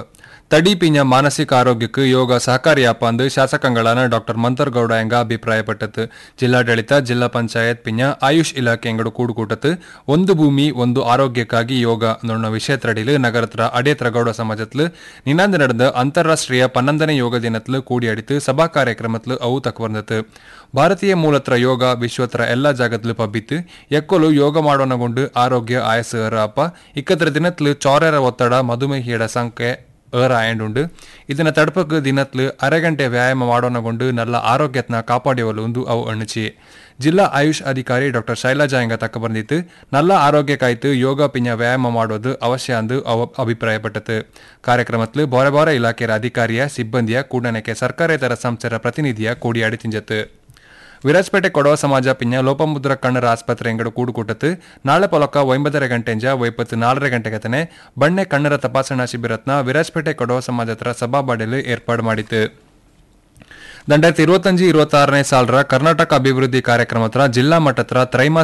ತಡಿ ಪಿಂಜ ಮಾನಸಿಕ ಆರೋಗ್ಯಕ್ಕೆ ಯೋಗ ಸಹಕಾರಿಯಪ್ಪ ಅಂದು ಶಾಸಕಗಳಾன ಡಾಕ್ಟರ್ ಮಂತರ್ಗೌಡ ಎಂಗ ಅಭಿಪ್ರಾಯಪಟ್ಟது ಜಿಲ್ಲಾಡಳಿತ ಜಿಲ್ಲಾ ಪಂಚಾಯತ್ ಪಿಂಜ ಆಯುಷ್ ಇಲಾಖೆ ಎಂಗಡು ಕೂಡುಕೂಟತ್ತು ಒಂದು ಭೂಮಿ ಒಂದು ಆರೋಗ್ಯಕ್ಕಾಗಿ ಯೋಗ ಅನ್ನೋ ವಿಷಯತ್ರಡಿಲು ನಗರತ್ರ ಅಡೇತ್ರಗೌಡ ಸಮಾಜತ್ಲು ನಿನಾಂದು ನಡೆದ ಅಂತಾರಾಷ್ಟ್ರೀಯ ಪನ್ನೊಂದನೇ ಯೋಗ ದಿನತ್ಲು ಕೂಡಿ ಅಡಿತು ಸಭಾ ಕಾರ್ಯಕ್ರಮತ್ಲು ಅವು ತಕ್ವರ್ந்தது ಭಾರತೀಯ ಮೂಲತ್ರ ಯೋಗ ವಿಶ್ವತ್ರ ಎಲ್ಲಾ ಜಾಗತ್ಲು ಪಬ್ಬಿತ್ತು ಎಕ್ಕೊಲು ಯೋಗ ಮಾಡೋಣಗೊಂಡು ಆರೋಗ್ಯ ಆಯಸ್ಸು ಅಪ್ಪ ಇಕ್ಕತ್ರ ದಿನತ್ಲು ಚೌರ್ಯರ ಒತ್ತಡ ಮಧುಮೇಹಿಯಡ ಸಂಖ್ಯೆ ಏರ ಆಯಂಡುಂಡು ಇದನ್ನ ತಡಪಕ್ಕೆ ದಿನತ್ಲು ಅರೆ ಗಂಟೆ ವ್ಯಾಯಾಮ ಮಾಡೋಣಗೊಂಡು ನಲ್ಲ ಆರೋಗ್ಯತ್ನ ಕಾಪಾಡಿಯವಲು ಒಂದು ಅವು ಅಣ್ಣುಚಿ ಜಿಲ್ಲಾ ಆಯುಷ್ ಅಧಿಕಾರಿ ಡಾಕ್ಟರ್ ಶೈಲಜಾ ಎಂಗ ತಕ್ಕ ಬಂದಿತ್ತು ನಲ್ಲ ಆರೋಗ್ಯಕ್ಕಾಯ್ತು ಯೋಗ ಪಿಂಜ ವ್ಯಾಯಾಮ ಮಾಡೋದು ಅವಶ್ಯ ಅಂದು ಅವ ಅಭಿಪ್ರಾಯಪಟ್ಟತು ಕಾರ್ಯಕ್ರಮತ್ಲು ಬಾರೆ ಬಾರೆ ಇಲಾಖೆಯ ಅಧಿಕಾರಿಯ ಸಿಬ್ಬಂದಿಯ ಕೂಡನಕ್ಕೆ ಸರ್ಕಾರೇತರ ಸಂಸ್ಥೆಯ ಪ್ರತಿನಿಧಿಯ ಕೂಡಿಯಾಡಿ ತಿಂಜತ್ತು ವಿರಾಜಪೇಟೆ ಕೊಡವ ಸಮಾಜ ಪಿಂಜ ಲೋಪಮುದ್ರ ಕಣ್ಣರ ಆಸ್ಪತ್ರೆ ಎಂಗಡು ಕೂಡುಕೂಟತ್ತು ನಾಳೆ ಪೊಲಕ ಒಂಬತ್ತರ ಗಂಟೆಂಜ ಒಪ್ಪತ್ತು ನಾಲ್ಕರ ಗಂಟೆಗತನೆ ಬಣ್ಣೆ ಕಣ್ಣರ ತಪಾಸಣಾ ಶಿಬಿರತ್ನ ವಿರಾಜಪೇಟೆ ಕೊಡವ ಸಮಾಜತ್ರ ಸಭಾಬಾಡೆಲು ಏರ್ಪಾಡು ಮಾಡಿತು രണ്ടായിരത്തി ഇരുപത്തഞ്ച് ഇരുപത്തി ആറിനെ സാലറ കർണാടക അഭിവൃദ്ധി ಕಾರ್ಯಕ್ರಮತ್ರ ಜಿಲ್ಲಾ ಮಟ್ಟತ್ರ ತ್ರೈಮಾಸಿಕ